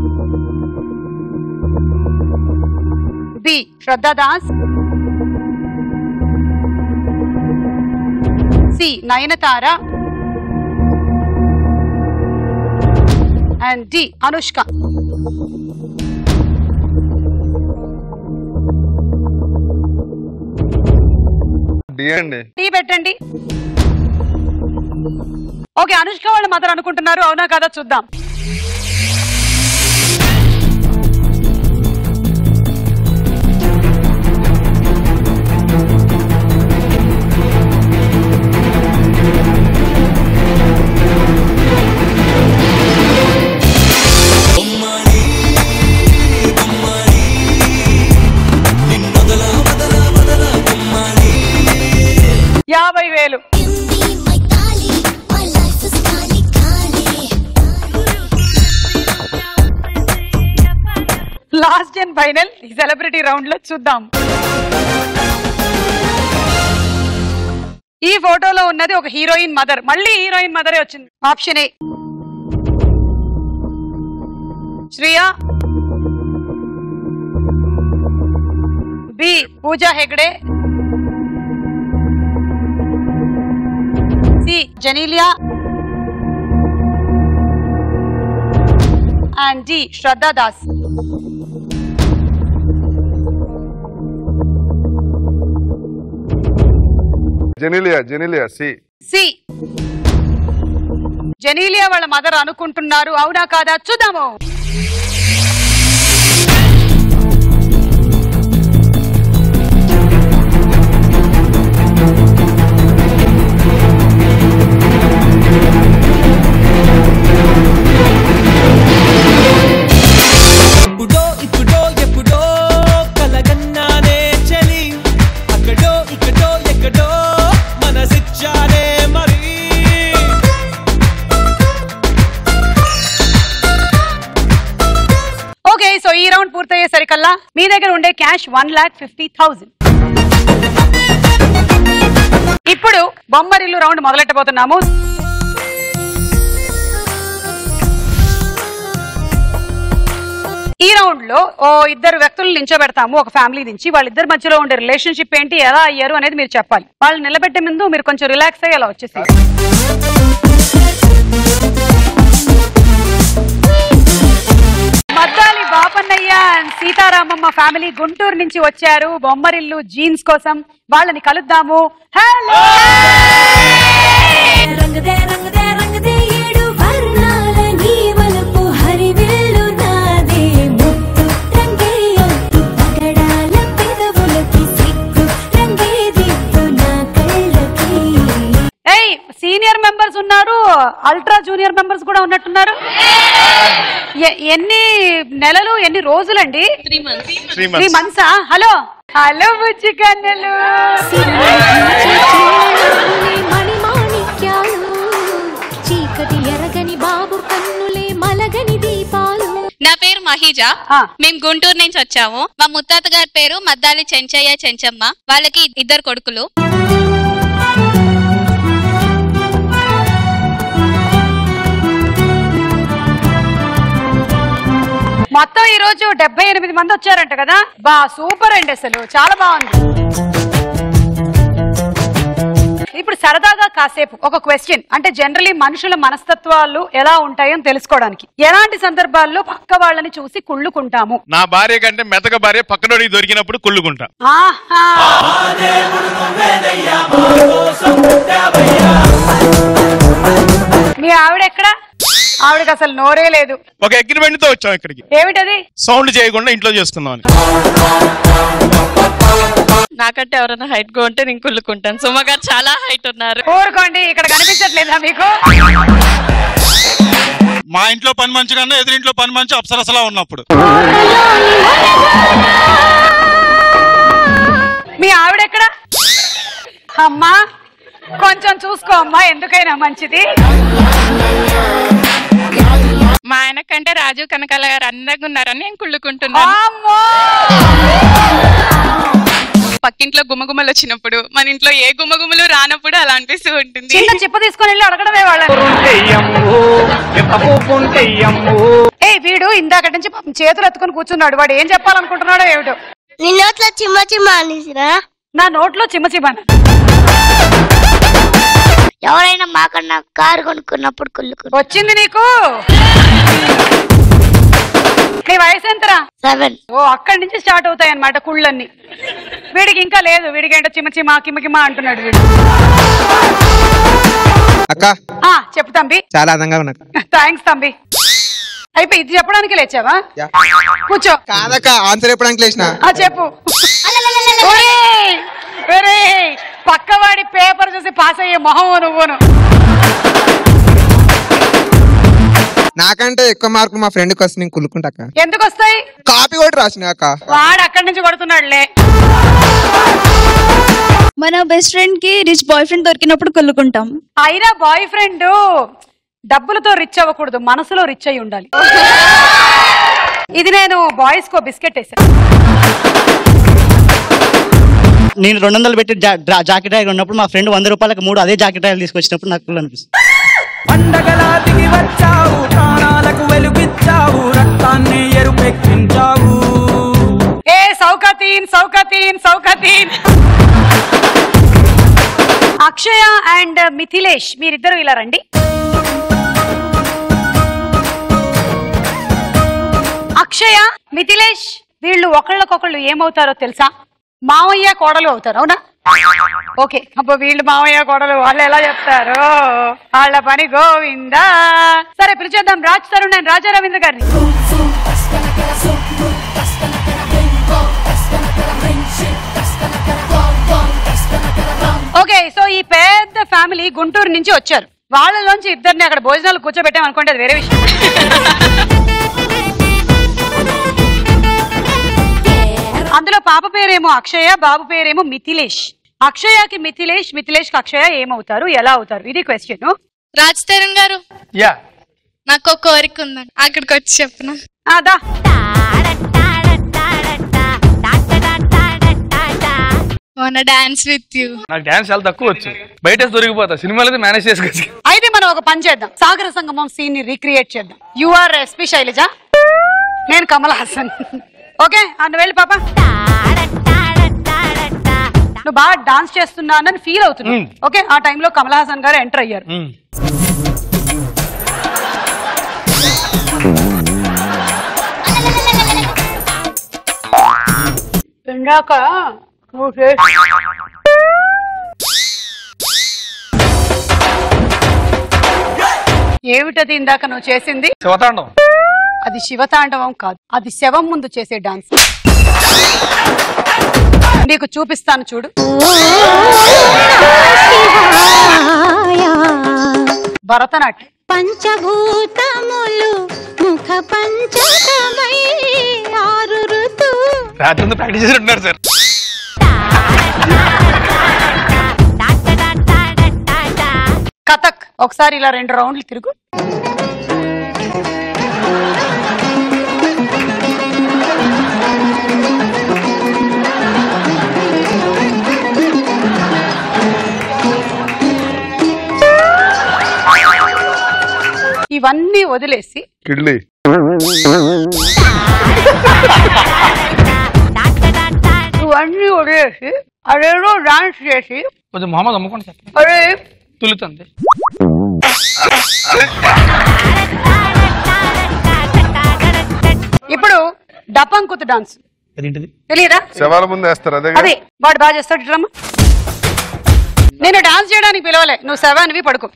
B Shraddha Das C Nayanthara and D Anushka D అండి టీ పెట్టండి ఓకే అనుష్క వాళ్ళ మదర్ అనుకుంటున్నారు అవునా కదా చూద్దాం యాభై వేలు లాస్ట్ అండ్ ఫైనల్ ఈ సెలబ్రిటీ రౌండ్ లో చూద్దాం ఈ ఫోటోలో ఉన్నది ఒక హీరోయిన్ మదర్ మళ్ళీ హీరోయిన్ మదరే వచ్చింది option A Shriya B Pooja Hegde C Genelia and D Shraddha Das Genelia Genelia C C Genelia వాళ్ళ మదర్ అనుకుంటున్నారు అవునా కాదా చూద్దాము ఎప్పుడో ఇప్పుడో ఎప్పుడో కలగన్నానే చలి అక్కడో ఇక్కడో ఎక్కడో మనసిచ్చారే మరి ఓకే సో ఈ రౌండ్ పూర్తయ్యేసరికల్లా మీ దగ్గర ఉండే cash one lakh fifty thousand ఇప్పుడు బొమ్మరిల్లు రౌండ్ మొదలెట్టబోతున్నాము ఈ రౌండ్ లో ఓ ఇద్దరు వ్యక్తులు నించోబెడతాము ఒక ఫ్యామిలీ నుంచి వాళ్ళిద్దరి మధ్యలో ఉండే రిలేషన్షిప్ ఏంటి ఎలా అయ్యారు అనేది మీరు చెప్పాలి వాళ్ళు నిలబెట్టే ముందు మీరు కొంచెం రిలాక్స్ అయ్యి అలా వచ్చేసి మద్దాలి బాపన్నయ్య అండ్ సీతారామమ్మ ఫ్యామిలీ గుంటూరు నుంచి వచ్చారు బొమ్మరిల్లు జీన్స్ కోసం వాళ్ళని కలుద్దాము హలో రంగదే రంగదే రంగదే ఏడు వర్ణాల నీ వలపు హరివిల్లు నాదే ముత్తు రంగే ఒత్తు పగడాల పెదవులకి సిగ్గు రంగే దిక్కు నా కళ్ళకి ఏయ్ సీనియర్ మెంబర్స్ ఉన్నారు అల్ట్రా జూనియర్ మెంబర్స్ కూడా ఉన్నట్టున్నారు ఎ- ఎన్ని నెలలు ఎన్ని రోజులండి Three months. త్రీ మంత్సా హలో హలో బుజ్జి కన్నెలు మణిమాణిక్యాలు చీకటి ఎరగని బాబు కన్నులే మలగని దీపాలు నా పేరు మహిజా మేము గుంటూరు నుంచి వచ్చాము మా ముత్తాత గారి పేరు మద్దాలి చెంచయ్య చెంచమ్మ వాళ్ళకి ఇద్దరు కొడుకులు మొత్తం ఈ రోజు డెబ్బై ఎనిమిది మంది వచ్చారంట కదా బా సూపర్ అండి అసలు చాలా బాగుంది ఇప్పుడు సరదాగా కాసేపు ఒక క్వశ్చన్ అంటే జనరలీ మనుషుల మనస్తత్వాలు ఎలా ఉంటాయో తెలుసుకోవడానికి ఎలాంటి సందర్భాల్లో పక్క వాళ్ళని చూసి కుళ్ళుకుంటాము నా భార్య కంటే మెతక భార్య పక్కనోడికి దొరికినప్పుడు కుళ్ళుకుంటా ఆహా మీ ఆవిడ ఎక్కడ ఆవిడకి అసలు నోరే లేదు ఒక అగ్రిమెంట్ తో వచ్చాం ఇక్కడికి ఏమిటది సౌండ్ చేయకుండా ఇంట్లో చేసుకుందాం అని నాకంటే ఎవరైనా హైట్ గా ఉంటే నేను కుళ్ళుకుంటాను సుమ గారు చాలా హైట్ ఉన్నారు ఊరుకోండి ఇక్కడ కనిపించట్లేదా మీకు మా ఇంట్లో పని మంచి కన్నా ఎదురింట్లో పని మంచి అప్సరసలా ఉన్నప్పుడు మీ ఆవిడెక్కడ అమ్మా కొంచెం చూసుకో అమ్మా ఎందుకైనా మంచిది మా ఆయన కంటే రాజు కనకాల గారు అందంగా ఉన్నారని నేను కుళ్ళుకుంటున్నాను పక్కింట్లో గుమ్మగుమ్మలు వచ్చినప్పుడు మన ఇంట్లో ఏ గుమ్మగుమ్మలు రానప్పుడు అలా అనిపిస్తూ ఉంటుంది చిన్న చిప్ప తీసుకొని వెళ్ళి అడగడమే వాళ్ళని ఏ వీడు ఇందాక నుంచి పాపం చేతులు ఎత్తుకొని కూర్చున్నాడు వాడు ఏం చెప్పాలనుకుంటున్నాడో ఏమిటో నీ నోట్లో చిమ్మ చిమ్మ అనేసిరా నా నోట్లో చిమ్మ చిమ్మన ఎవరైనా మాకన్నా కారు కొనుక్కున్నప్పుడు కుళ్ళుకు వచ్చింది నీకు నీ వయసు ఎంతరా సెవెన్ ఓ అక్కడి నుంచి స్టార్ట్ అవుతాయి అన్నమాట కుళ్ళన్నీ వీడికి ఇంకా లేదు వీడికి ఏంటో చిమ్మ చిమ్మ కిమ్మ కిమ్మ అంటున్నాడు వీడు అక్క ఆ చెప్పు తంబి చాలా అందంగా ఉన్నా థ్యాంక్స్ తంబి అయిపోయి ఇది చెప్పడానికి లేచావా కూర్చో కాదక్క ఆన్సర్ చెప్పడానికి లేచిన ఆ చెప్పు ఒరేయ్! ఒరేయ్! పక్కవాడి పేపర్ చూసి పాస్ అయ్యే మొహం నువ్వును నాకంటే ఎక్కువ మార్కులు మా ఫ్రెండ్కి వస్తే నేను కుళ్ళుకుంటాక ఎందుకు వస్తాయి కాపీ కూడా రాసిన అక్క వాడు అక్కడి నుంచి కొడుతున్నాడులే మన బెస్ట్ ఫ్రెండ్ కి రిచ్ బాయ్ ఫ్రెండ్ దొరికినప్పుడు కొల్లుకుంటాం అయినా బాయ్ ఫ్రెండ్ డబ్బులతో రిచ్ అవ్వకూడదు మనసులో రిచ్ అయి ఉండాలి ఇది నేను బాయ్స్ కో బిస్కెట్ వేసాను నేను రెండు వందలు పెట్టి జా- జా- జాకెట్ రాయలు ఉన్నప్పుడు మా ఫ్రెండ్ వంద రూపాయలకు మూడు అదే జాకెట్ రాయలు తీసుకొచ్చినప్పుడు నాకు cool అనిపిస్తుంది పండగలా దిగి వచ్చావు ప్రాణాలకు వెలుగిచ్చావు రక్తాన్ని ఎరుపెక్కించావు ఏ సౌకతీన్ సౌకతీన్ సౌకతీన్ అక్షయ అండ్ మిథిలేష్ మీరిద్దరు ఇలా రండి అక్షయ మిథిలేష్ వీళ్ళు ఒకళ్ళకొకళ్ళు ఏమవుతారో తెలుసా మావయ్య కోడలు అవుతారు అవునా ఓకే అబ్బో వీళ్ళు మావయ్య కోడలు వాళ్ళు ఎలా చెప్తారు వాళ్ళ పని గోవిందా సరే పిలిచేద్దాం రాజ్ తరుణ్ అండ్ రాజా రవీంద్ర గారిని ఓకే సో ఈ పెద్ద ఫ్యామిలీ గుంటూరు నుంచి వచ్చారు వాళ్ళలోంచి ఇద్దరిని అక్కడ భోజనాలు కూర్చోబెట్టాం అనుకోండి అది వేరే విషయం అందులో పాప పేరేమో అక్షయ బాబు పేరేమో మిథిలేష్ అక్షయకి మిథిలేష్ మిథిలేష్ కి అక్షయ ఏమవుతారు ఎలా అవుతారు ఇది క్వశ్చన్ రాజ్ తరుణ్ గారు యా నాకు ఒక కోరిక ఉందండి అక్కడికి వచ్చి చెప్పనా అదా వన్ డాన్స్ విత్ యూ నాకు డాన్స్ చాలా తక్కువ వచ్చు బయట దొరికిపోతా సినిమాలు అయితే మేనేజ్ చేసుకోవచ్చు అయితే మనం ఒక పని చేద్దాం సాగర సంగమం సీన్ ని రీక్రియేట్ చేద్దాం యు ఆర్ ఎస్పి శైలజ నేను కమల్ హాసన్ ఓకే అన్న వెళ్ళి పాప నువ్వు బాగా డాన్స్ చేస్తున్నానని ఫీల్ అవుతున్నావు ఓకే ఆ టైంలో కమల్ హాసన్ గారు ఎంటర్ అయ్యారు ఇందాక నువ్వు చేసి- ఏమిటది ఇందాక నువ్వు చేసింది శివతాండం అది శివతాండవం కాదు అది శవం ముందు చేసే డాన్స్ నీకు చూపిస్తాను చూడు భరతనాట్యం పంచభూతములు ముఖ పంచకమై ఆరు ఋతు రాత్రి ప్రాక్టీస్ చేసి ఉంటున్నారు సార్ కథక్ ఒకసారి ఇలా రెండు రౌండ్లు తిరుగు ఇవన్నీ వదిలేసి కిడ్లీ ఇవన్నీ వదిలేసి అదేదో డాన్స్ చేసి కొంచెం మొహమ్మద్ అమ్ముకోండి సార్ అరే తులుతుంది ఇప్పుడు డపంకుత్ డాన్స్ అదేంటిది తెలియదా శవాల ముందు వేస్తారు అదే అదే వాడు బాగా చేస్తాడు డ్రమ్ నేను డాన్స్ చేయడానికి పిలవలే నువ్వు సెవెన్వి పడుకో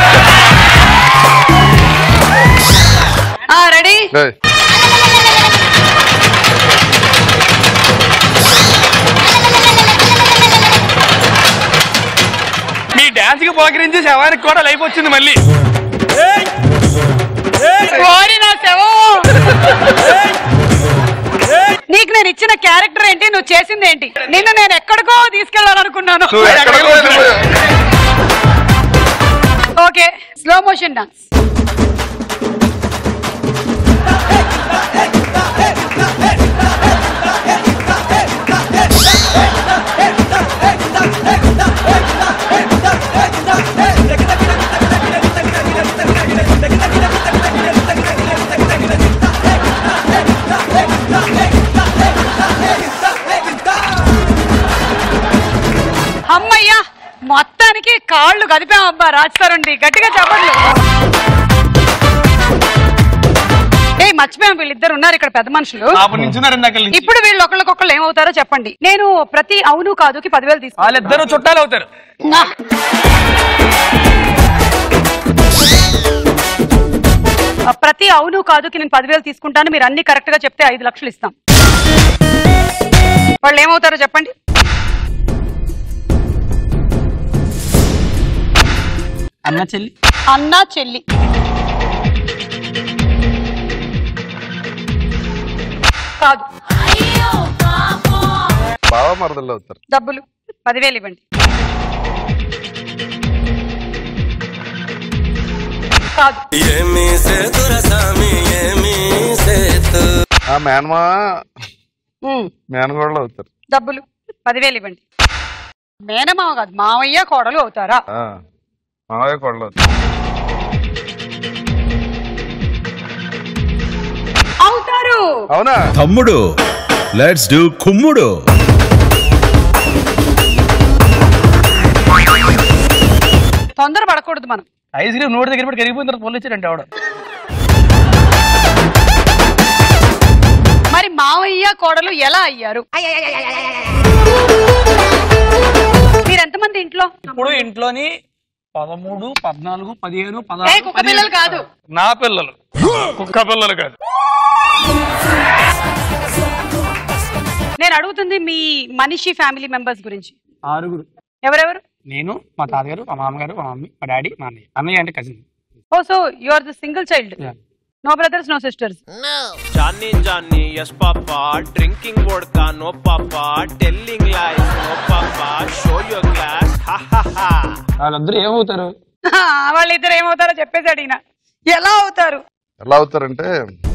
రెడీ డాన్స్ కి పోకరించి శవానికి కూడా లైఫ్ వచ్చింది మళ్ళీ ఓరి నా శవం. నీకు నేను ఇచ్చిన క్యారెక్టర్ ఏంటి నువ్వు చేసింది ఏంటి నిన్ను నేను ఎక్కడికో తీసుకెళ్లాలనుకున్నాను నువ్వు ఎక్కడికో వెళ్ళిపోయావు. ఓకే స్లో మోషన్ డాన్స్ అమ్మయ్యా మొత్తానికి కాళ్ళు కదిపామబ్బా రాజస్థాన్ గట్టిగా చెప్పండి ఏ మర్చిపోయాం వీళ్ళిద్దరు ఉన్నారు ఇక్కడ పెద్ద మనుషులు అప్పుడు నించున్నారు ఇందాక నుంచి ఇప్పుడు వీళ్ళు ఒకళ్ళకొకళ్ళు ఏమవుతారో చెప్పండి నేను ప్రతి అవును కాదుకి పదివేలు తీసుకున్నాను వాళ్ళిద్దరు చుట్టాలు అవుతారు ఆ, ప్రతి అవును కాదుకి నేను పదివేలు తీసుకుంటాను మీరు అన్ని కరెక్ట్ గా చెప్తే ఐదు లక్షలు ఇస్తాం వాళ్ళు ఏమవుతారో చెప్పండి అన్న చెల్లి అన్న చెల్లి కాదు బావ మరదలు అవుతారు డబ్బులు పదివేలు ఇవ్వండి కాదు ఏమి సేతుర సామి ఏమి సేతు ఆ మేనమా ఉమ్, మేనగోడలు అవుతారు డబ్బులు పదివేలు ఇవ్వండి మేనమావ కాదు మావయ్య కోడలు అవుతారా ఆ, మావయ్య కోడలు అవుతారు అవుతారు అవునా తమ్ముడు లెట్స్ డూ కుమ్ముడు తొందర పడకూడదు మనం ఐస్ క్రీమ్ నోటి దగ్గర పెట్టి కరిగిపోయిన తర్వాత పొల్లు ఇచ్చారంటే ఆవిడ మరి మావయ్య కోడలు ఎలా అయ్యారు మీరు ఎంతమంది ఇంట్లో ఇప్పుడు ఇంట్లోని పదమూడు పద్నాలుగు పదిహేను ఏ పదహారు కుక్క పిల్లలు కాదు నా పిల్లలు కుక్క పిల్లలు కాదు నేను అడుగుతుంది మీ మనిషి ఫ్యామిలీ మెంబర్స్ గురించి ఆరుగురు ఎవరెవరు నేను మా తాతగారు మా మామగారు మా మమ్మీ మా డాడీ మా అన్నయ్య అన్నయ్య అంటే cousin oh so you are the single child no brothers no sisters Johnny Johnny yes papa drinking vodka no papa telling lies no papa show your glass ha ha ha వాళ్ళందరూ ఏమవుతారు వాళ్ళిద్దరు ఏమవుతారో చెప్పేశాడు ఈయన ఎలా అవుతారు ఎలా అవుతారంటే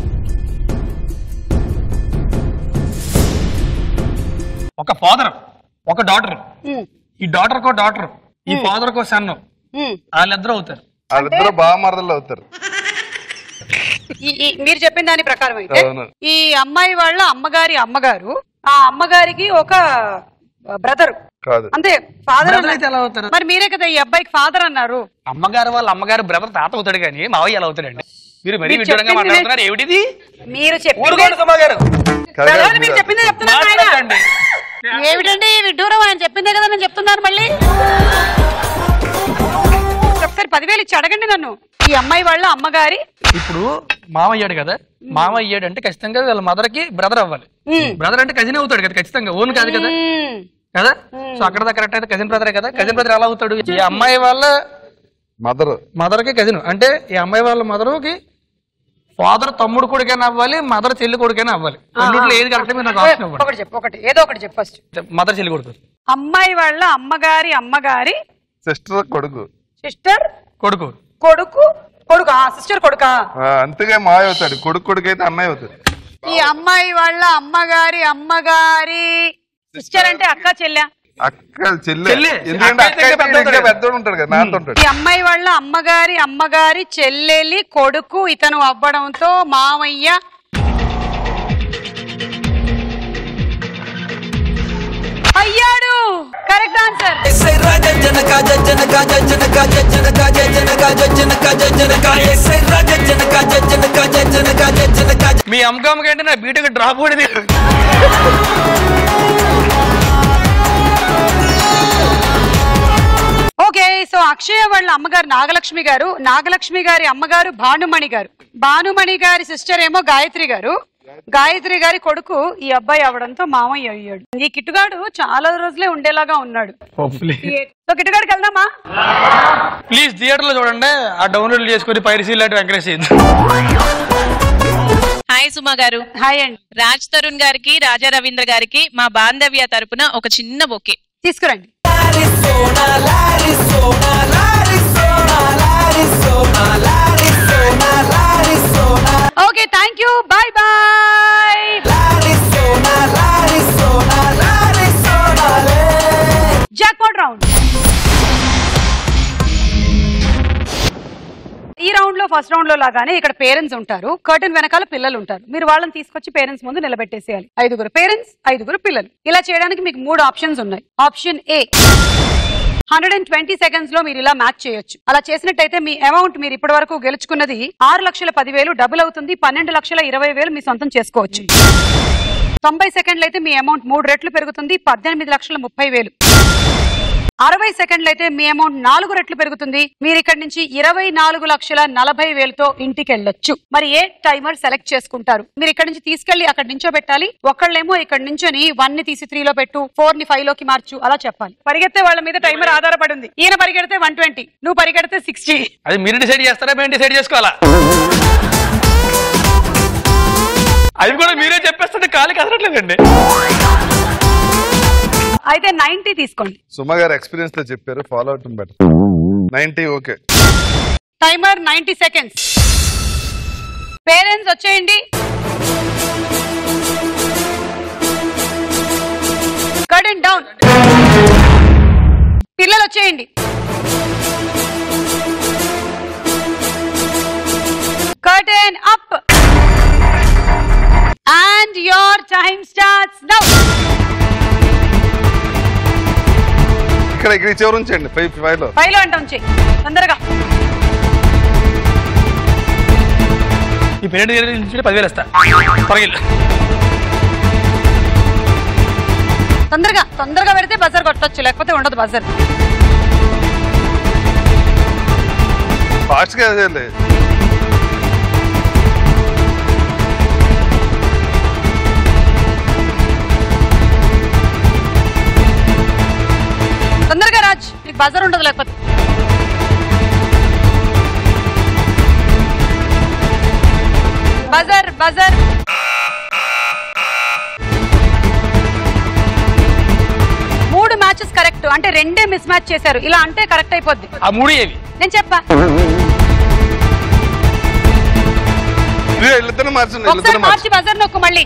ఒక ఫాదర్ ఒక డాటర్ ఉమ్, ఈ డాటర్ కో డాటర్ ఈ Hmm. ఫాదర్ కో సన్ ఉమ్. వాళ్ళిద్దరు అవుతారు వాళ్ళిద్దరు బావ మరదలు అవుతారు ఈ- ఈ- మీరు చెప్పిన దాని ప్రకారం అయితే అవును. ఈ అమ్మాయి వాళ్ళ అమ్మగారి అమ్మగారు ఆ అమ్మగారికి ఒక బ్రదర్ కాదు అంతే ఫాదర్ Brother అయితే ఎలా అవుతారు? మరి మీరే కదా ఈ అబ్బాయికి ఫాదర్ అన్నారు అమ్మగారు వాళ్ళ అమ్మగారు బ్రదర్ తాత అవుతాడు కానీ మావయ్య ఎలా అవుతాడండి మీరు మరీ మీరు విడ్డూరంగా చెప్పింది మాట్లాడుతున్నారు ఏమిటిది మీరు ఊరుకోండి సుమా గారు చెప్పిన మీరు చెప్పిందే చెప్తున్నారు ఆయన. ఏమిటండి ఈ విడ్డూరం ఆయన చెప్పిందే కదా నేను చెప్తున్నాను మళ్ళీ ఒకసారి పదివేలు ఇచ్చి అడగండి నన్ను ఈ అమ్మాయి వాళ్ళ అమ్మగారి ఇప్పుడు మామ అయ్యాడు కదా మామ అయ్యాడు అంటే ఖచ్చితంగా వాళ్ళ మదర్ కి బ్రదర్ అవ్వాలి బ్రదర్ అంటే కజిన్ అవుతాడు కదా ఖచ్చితంగా ఓన్ కాదు కదా కదా సో అక్కడ దాకా కరెక్ట్ అయితే కజిన్ బ్రదరే కదా కజిన్ బ్రదర్ ఎలా అవుతాడు ఈ అమ్మాయి వాళ్ళ మదర్ మదర్ కి కజిన్ అంటే ఈ అమ్మాయి వాళ్ళ మదర్ కి ఫాదర్ తమ్ముడు కొడుకైనా అవ్వాలి మదర్ చెల్లి కొడుకైనా అవ్వాలి రెండిట్లో ఏది కరెక్ట్ మీరు నాకు ఆప్షన్ ఇవ్వండి ఒకటి చెప్పు ఒకటి ఏదో ఒకటి చెప్పు ఫస్ట్ మదర్ చెల్లి కొడుకు అమ్మాయి వాళ్ళ అమ్మగారి అమ్మగారి సిస్టర్ కొడుకు సిస్టర్ కొడుకు కొడుకు కొడుకు సిస్టర్ కొడుకా ఆ, అంతగా మాయ అవుతాడు కొడుకు కొడుకు అయితే అన్నయ్య అవుతాడు ఈ అమ్మాయి వాళ్ళ అమ్మగారి అమ్మగారి సిస్టర్ అంటే అక్క చెల్లె అక్క చెల్లి చెల్లి. ఎందుకంటే అక్క అక్క అయితే అయితే పెద్ద ఇంకా పెద్దోడు ఉంటాడు కదా నాతో ఉంటాడు ఈ అమ్మాయి వాళ్ళ అమ్మగారి అమ్మగారి చెల్లెలి కొడుకు ఇతను అవ్వడంతో మామయ్య అయ్యాడు కరెక్ట్ ఆన్సర్ మీ అమ్మకమ్మ కంటే నా బీటకు డ్రాప్ పడింది ఓకే సో అక్షయ వాళ్ళ అమ్మగారు నాగలక్ష్మి గారు నాగలక్ష్మి గారి అమ్మగారు భానుమణి గారు భానుమణి గారి సిస్టర్ ఏమో గాయత్రి గారు గాయత్రి గారి కొడుకు ఈ అబ్బాయి అవడంతో మామయ్య అయ్యాడు ఈ కిట్టుగాడు చాలా రోజులే ఉండేలాగా ఉన్నాడు హోప్ఫుల్లీ సో కిట్టుగాడికి వెళ్దామా ప్లీజ్ థియేటర్ లో చూడండి ఆ డౌన్లోడ్ చేసుకుని పైరసీ లాంటి ఎంకరేజ్ చేయొద్దు హాయ్ సుమా గారు హాయ్ అండి రాజ్ తరుణ్ గారికి రాజా రవీంద్ర గారికి మా బాంధవ్య తరపున ఒక చిన్న బొకే తీసుకురండి okay thank you bye bye jackpot round ఈ రౌండ్ లో ఫస్ట్ రౌండ్ లో లాగానే ఇక్కడ పేరెంట్స్ ఉంటారు కర్టన్ వెనకాల పిల్లలు ఉంటారు మీరు వాళ్ళని తీసుకొచ్చి పేరెంట్స్ ముందు నిలబెట్టేసేయాలి ఐదుగురు పేరెంట్స్ ఐదుగురు పిల్లలు ఇలా చేయడానికి మీకు మూడు ఆప్షన్స్ ఉన్నాయి option A hundred and twenty seconds లో మీరు ఇలా మ్యాచ్ చేయొచ్చు అలా చేసినట్టయితే మీ అమౌంట్ మీరు ఇప్పటి వరకు గెలుచుకున్నది ఆరు లక్షల పదివేలు డబుల్ అవుతుంది పన్నెండు లక్షల ఇరవై వేలు మీ సొంతం చేసుకోవచ్చు తొంభై సెకండ్లు అయితే మీ అమౌంట్ మూడు రెట్లు పెరుగుతుంది పద్దెనిమిది లక్షల ముప్పై వేలు అరవై సెకండ్లు అయితే మీ అమౌంట్ నాలుగు రెట్లు పెరుగుతుంది మీరు ఇక్కడ నుంచి ఇరవై నాలుగు లక్షల నలభై వేలతో ఇంటికి వెళ్ళొచ్చు మరి ఏ టైమర్ సెలెక్ట్ చేసుకుంటారు మీరు ఇక్కడ నుంచి తీసుకెళ్లి అక్కడ నుంచో పెట్టాలి ఒకళ్ళేమో ఇక్కడ నుంచొని వన్ ని తీసి త్రీ లో పెట్టు ఫోర్ ని ఫైవ్ లోకి మార్చు అలా చెప్పాలి పరిగెత్తే వాళ్ళ మీద టైమర్ ఆధారపడి ఉంది ఈయన పరిగెడితే వన్ ట్వంటీ నువ్వు పరిగెడితే సిక్స్టీ అది మీరు డిసైడ్ చేస్తారా మేము డిసైడ్ చేసుకోవాలా అవి కూడా మీరే చెప్పేస్తుంటే కాలు కదలట్లేదండి అయితే నైన్టీ తీసుకోండి సుమ గారు ఎక్స్పీరియన్స్ తో చెప్పారు ఫాలో అవటం better ninety okay timer ninety seconds parents వచ్చేయండి కర్టన్ డౌన్ పిల్లలు వచ్చేయండి curtain up and your time starts now ఇక్కడ ఇక్కడ ఈ చివరి ఉంచండి ఫైవ్ ఫైవ్ లో ఫైవ్ లో అంట ఉంచి తొందరగా ఈ పెయింట్ నుంచి పదివేలు ఇస్తా పరగిల్లు తొందరగా తొందరగా పెడితే బజర్ కొట్టొచ్చు లేకపోతే ఉండదు బజర్ ఫాస్ట్ గా చేయాలి తొందరగా రాజ్ నీకు బజర్ ఉండదు లేకపోతే బజర్ బజర్ మూడు మ్యాచెస్ కరెక్ట్ అంటే రెండే మిస్ మ్యాచ్ చేశారు ఇలా అంటే కరెక్ట్ అయిపోద్ది ఆ మూడు ఏవి నేను చెప్పా వీళ్ళిద్దరు మార్చండి ఒకసారి వీళ్ళిద్దరు మార్చి బజర్ నొక్కు మళ్ళీ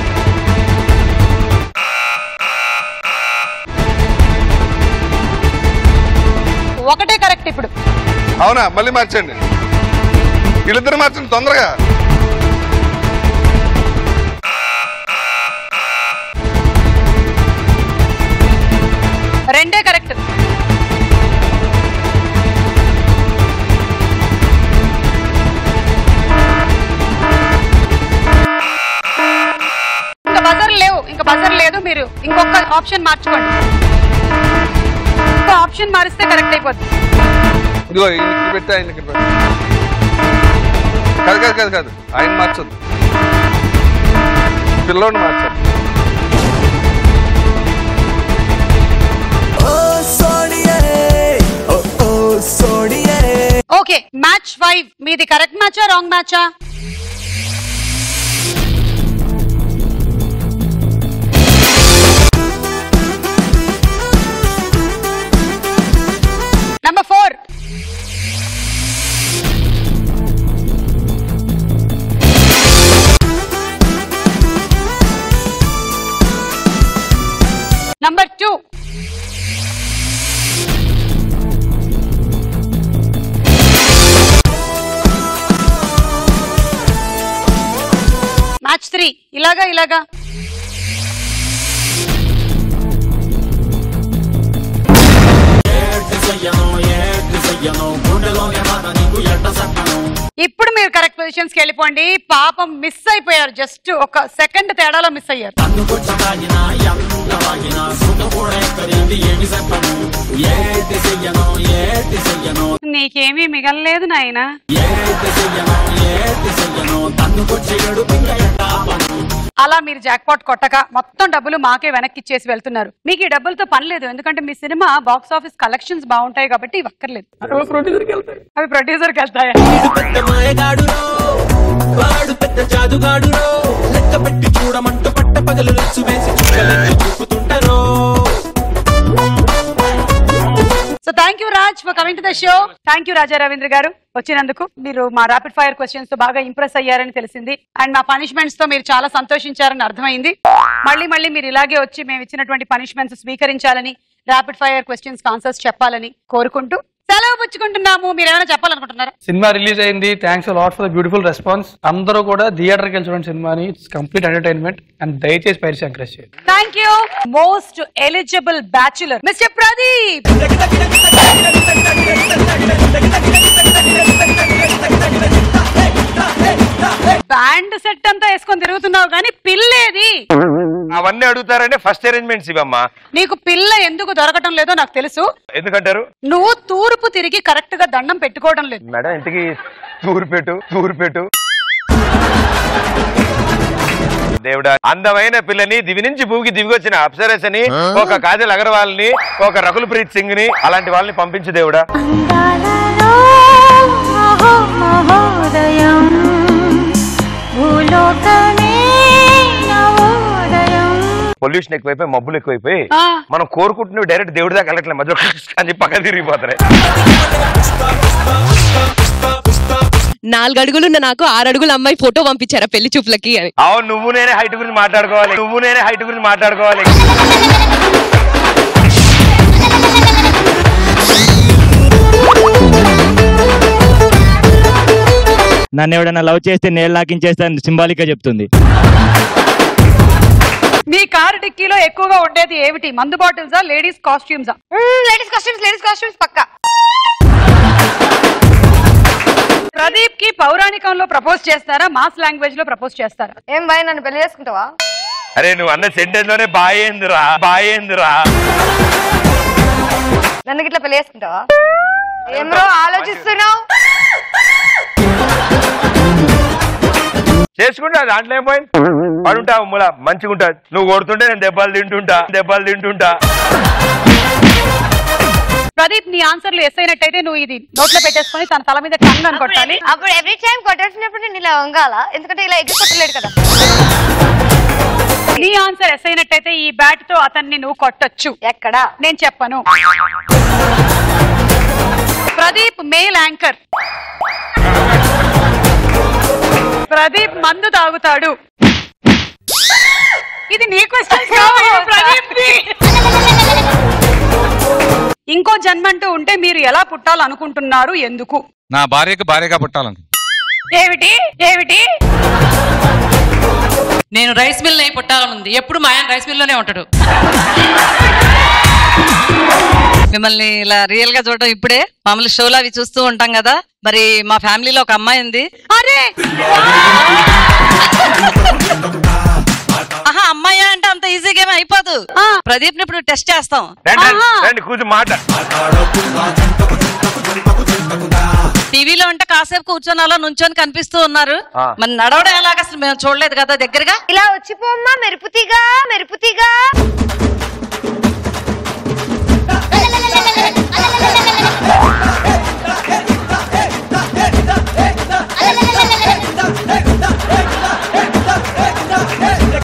ఒకటే కరెక్ట్ ఇప్పుడు అవునా మళ్ళీ మార్చండి వీళ్ళిద్దరు మార్చండి తొందరగా రెండే కరెక్ట్ ఇంకా బజర్ లేవు ఇంకా బజర్ లేదు మీరు ఇంకొక ఆప్షన్ మార్చుకోండి ఇంకో ఆప్షన్ మారిస్తే కరెక్ట్ అయిపోద్ది ఇదిగో ఈయనకి పెట్టి ఆయనకి పెట్టి కాదు కాదు కాదు కాదు ఆయన మార్చదు పిల్లోని మార్చాలి ఓకే మ్యాచ్ ఫైవ్ మీది కరెక్ట్ మ్యాచా రాంగ్ మ్యాచా number four number two match three ఇలాగా ఇలాగా ఇప్పుడు మీరు కరెక్ట్ పొజిషన్స్ కి వెళ్ళిపోండి పాపం మిస్ అయిపోయారు జస్ట్ ఒక సెకండ్ తేడాలో మిస్ అయ్యారు నీకేమీ మిగలలేదు నాయనా అలా మీరు జాక్పాట్ కొట్టక మొత్తం డబ్బులు మాకే వెనక్కి ఇచ్చేసి వెళ్తున్నారు మీకు ఈ డబ్బులతో పని లేదు ఎందుకంటే మీ సినిమా బాక్స్ ఆఫీస్ కలెక్షన్స్ బాగుంటాయి కాబట్టి ఇవి అక్కర్లేదు అవి ప్రొడ్యూసర్కి వెళ్తాయి వాడు పెద్ద జాదుగాడురో లెక్క పెట్టి చూడమంటూ పట్ట పగలు లెచ్చు వేసి చుక్కలెక్క చూపుతుంటారో so thank you Raj for coming to the show thank you Raja Ravindra garu వచ్చినందుకు మీరు మా రాపిడ్ ఫైర్ క్వశ్చన్స్ తో బాగా ఇంప్రెస్ అయ్యారని తెలిసింది అండ్ మా పనిష్మెంట్స్ తో మీరు చాలా సంతోషించారని అర్థమైంది మళ్ళీ మళ్ళీ మీరు ఇలాగే వచ్చి మేము ఇచ్చినటువంటి పనిష్మెంట్స్ స్వీకరించాలని రాపిడ్ ఫైర్ క్వశ్చన్స్ ఆన్సర్స్ చెప్పాలని కోరుకుంటూ సెలవు పుచ్చుకుంటున్నాము మీరు ఏమైనా చెప్పాలనుకుంటున్నారా సినిమా రిలీజ్ అయింది thanks lot for the beautiful response అందరూ కూడా థియేటర్కి వెళ్ళి చూడండి సినిమాని ఇట్స్ కంప్లీట్ ఎంటర్టైన్మెంట్ అండ్ దయచేసి పైరసీ ఎంకరేజ్ చేయండి thank you most eligible bachelor mister Pradeep band set అంతా వేసుకొని తిరుగుతున్నావు కానీ పిల్లేది అవన్నీ అడుగుతారంటే ఫస్ట్ అరేంజ్మెంట్స్ ఇవమ్మా నీకు పిల్ల ఎందుకు దొరకటం లేదో నాకు తెలుసు ఎందుకంటారు నువ్వు తూర్పు తిరిగి కరెక్ట్ గా దండం పెట్టుకోవడం లేదు మేడం ఇంటికి తూర్పెట్టు తూర్పెట్టు దేవుడా అందమైన పిల్లని దివి నుంచి భూమికి దిగివచ్చిన అప్సరస్ అని ఒక కాజల్ అగర్వాల్ ని ఒక రకుల్ ప్రీత్ సింగ్ ని అలాంటి వాళ్ళని పంపించు దేవుడా మహోదయం భూలోకమే నవోదయం పొల్యూషన్ ఎక్కువైపోయి మబ్బులు ఎక్కువైపోయి మనం కోరుకుంటున్నవి డైరెక్ట్ దేవుడి దాకా వెళ్ళట్లేదు మధ్యలో అని చెప్పి పక్కన తిరిగిపోతున్నాయి నాలుగు అడుగులున్న నాకు ఆరు అడుగుల అమ్మాయి ఫోటో పంపించారా పెళ్లి చూపులకి అని అవును నువ్వు నేనే హైట్ గురించి మాట్లాడుకోవాలి నువ్వు నేనే హైట్ గురించి మాట్లాడుకోవాలి నన్ను ఎవడైనా లవ్ చేస్తే నేను లాకించేస్తాను సింబాలిక్ గా చెప్తుంది మీ కారు డిక్కీలో ఎక్కువగా ఉండేది ఏమిటి మందు బాటిల్సా లేడీస్ కాస్ట్యూమ్సా లేడీస్ కాస్ట్యూమ్స్ లేడీస్ కాస్ట్యూమ్స్ పక్కా ప్రదీప్ కి పౌరాణికంలో ప్రపోజ్ చేస్తారా మాస్ లాంగ్వేజ్ లో ప్రపోజ్ చేస్తారా ఏం భయ నన్ను పెళ్లి చేసుకుంటావా అరే నువ్వు అన్న సెంటెన్స్ లోనే బాయేందిరా బాయేందిరా నన్ను గిట్లా పెళ్లి చేసుకుంటావా ఏం బ్రో ఆలోచిస్తున్నావు చేసుకుంటా దాంట్లో ఏం పోయింది పడుంటా ముల మంచిగా ఉంటా నువ్వు కొడుతుంటే నేను దెబ్బలు తింటుంటా దెబ్బలు తింటుంటా ప్రదీప్ నీ ఆన్సర్లు ఎస్ అయినట్టయితే నువ్వు ఇది నోట్లో పెట్టేసుకొని తన తల మీద టంగ్ అని కొట్టాలి అప్పుడు ఎవ్రీ టైం కొట్టాల్సినప్పుడు నేను ఇలా వంగాల ఎందుకంటే ఇలా ఎగ్గి కొట్టలేడు కదా నీ ఆన్సర్ ఎస్ అయినట్టయితే ఈ బ్యాట్ తో అతన్ని నువ్వు కొట్టొచ్చు ఎక్కడ నేను చెప్పను ప్రదీప్ మేల్ యాంకర్ ప్రదీప్ మందు తాగుతాడు ఇది నీ క్వశ్చన్ ప్రదీప్ ఇంకో జన్మంటూ ఉంటే మీరు ఎలా పుట్టాలనుకుంటున్నారు ఎందుకు నా భార్యకి భార్యగా పుట్టాలను ఏమిటి ఏమిటి నేను రైస్ మిల్ అయి పుట్టాలనుంది ఎప్పుడు మా ఆయన రైస్ మిల్ లోనే ఉంటాడు మిమ్మల్ని ఇలా రియల్ గా చూడటం ఇప్పుడే మామూలు షోలు అవి చూస్తూ ఉంటాం కదా మరి మా ఫ్యామిలీలో ఒక అమ్మాయి ఉంది అరే ఆహా అమ్మాయి అంటే అంత ఈజీగా ఏమీ అయిపోదు ప్రదీప్ ని ఇప్పుడు టెస్ట్ చేస్తాం రండి, రండి, రండి కూర్చో మాట టీవీలో ఉంటే కాసేపు కూర్చొని అలా నుంచొని కనిపిస్తూ ఉన్నారు ఆ. మరి నడవడం ఎలాగ అసలు మేము చూడలేదు కదా దగ్గరగా ఇలా వచ్చిపోమ్మా మెరుపుతీగా మెరుపుతీగా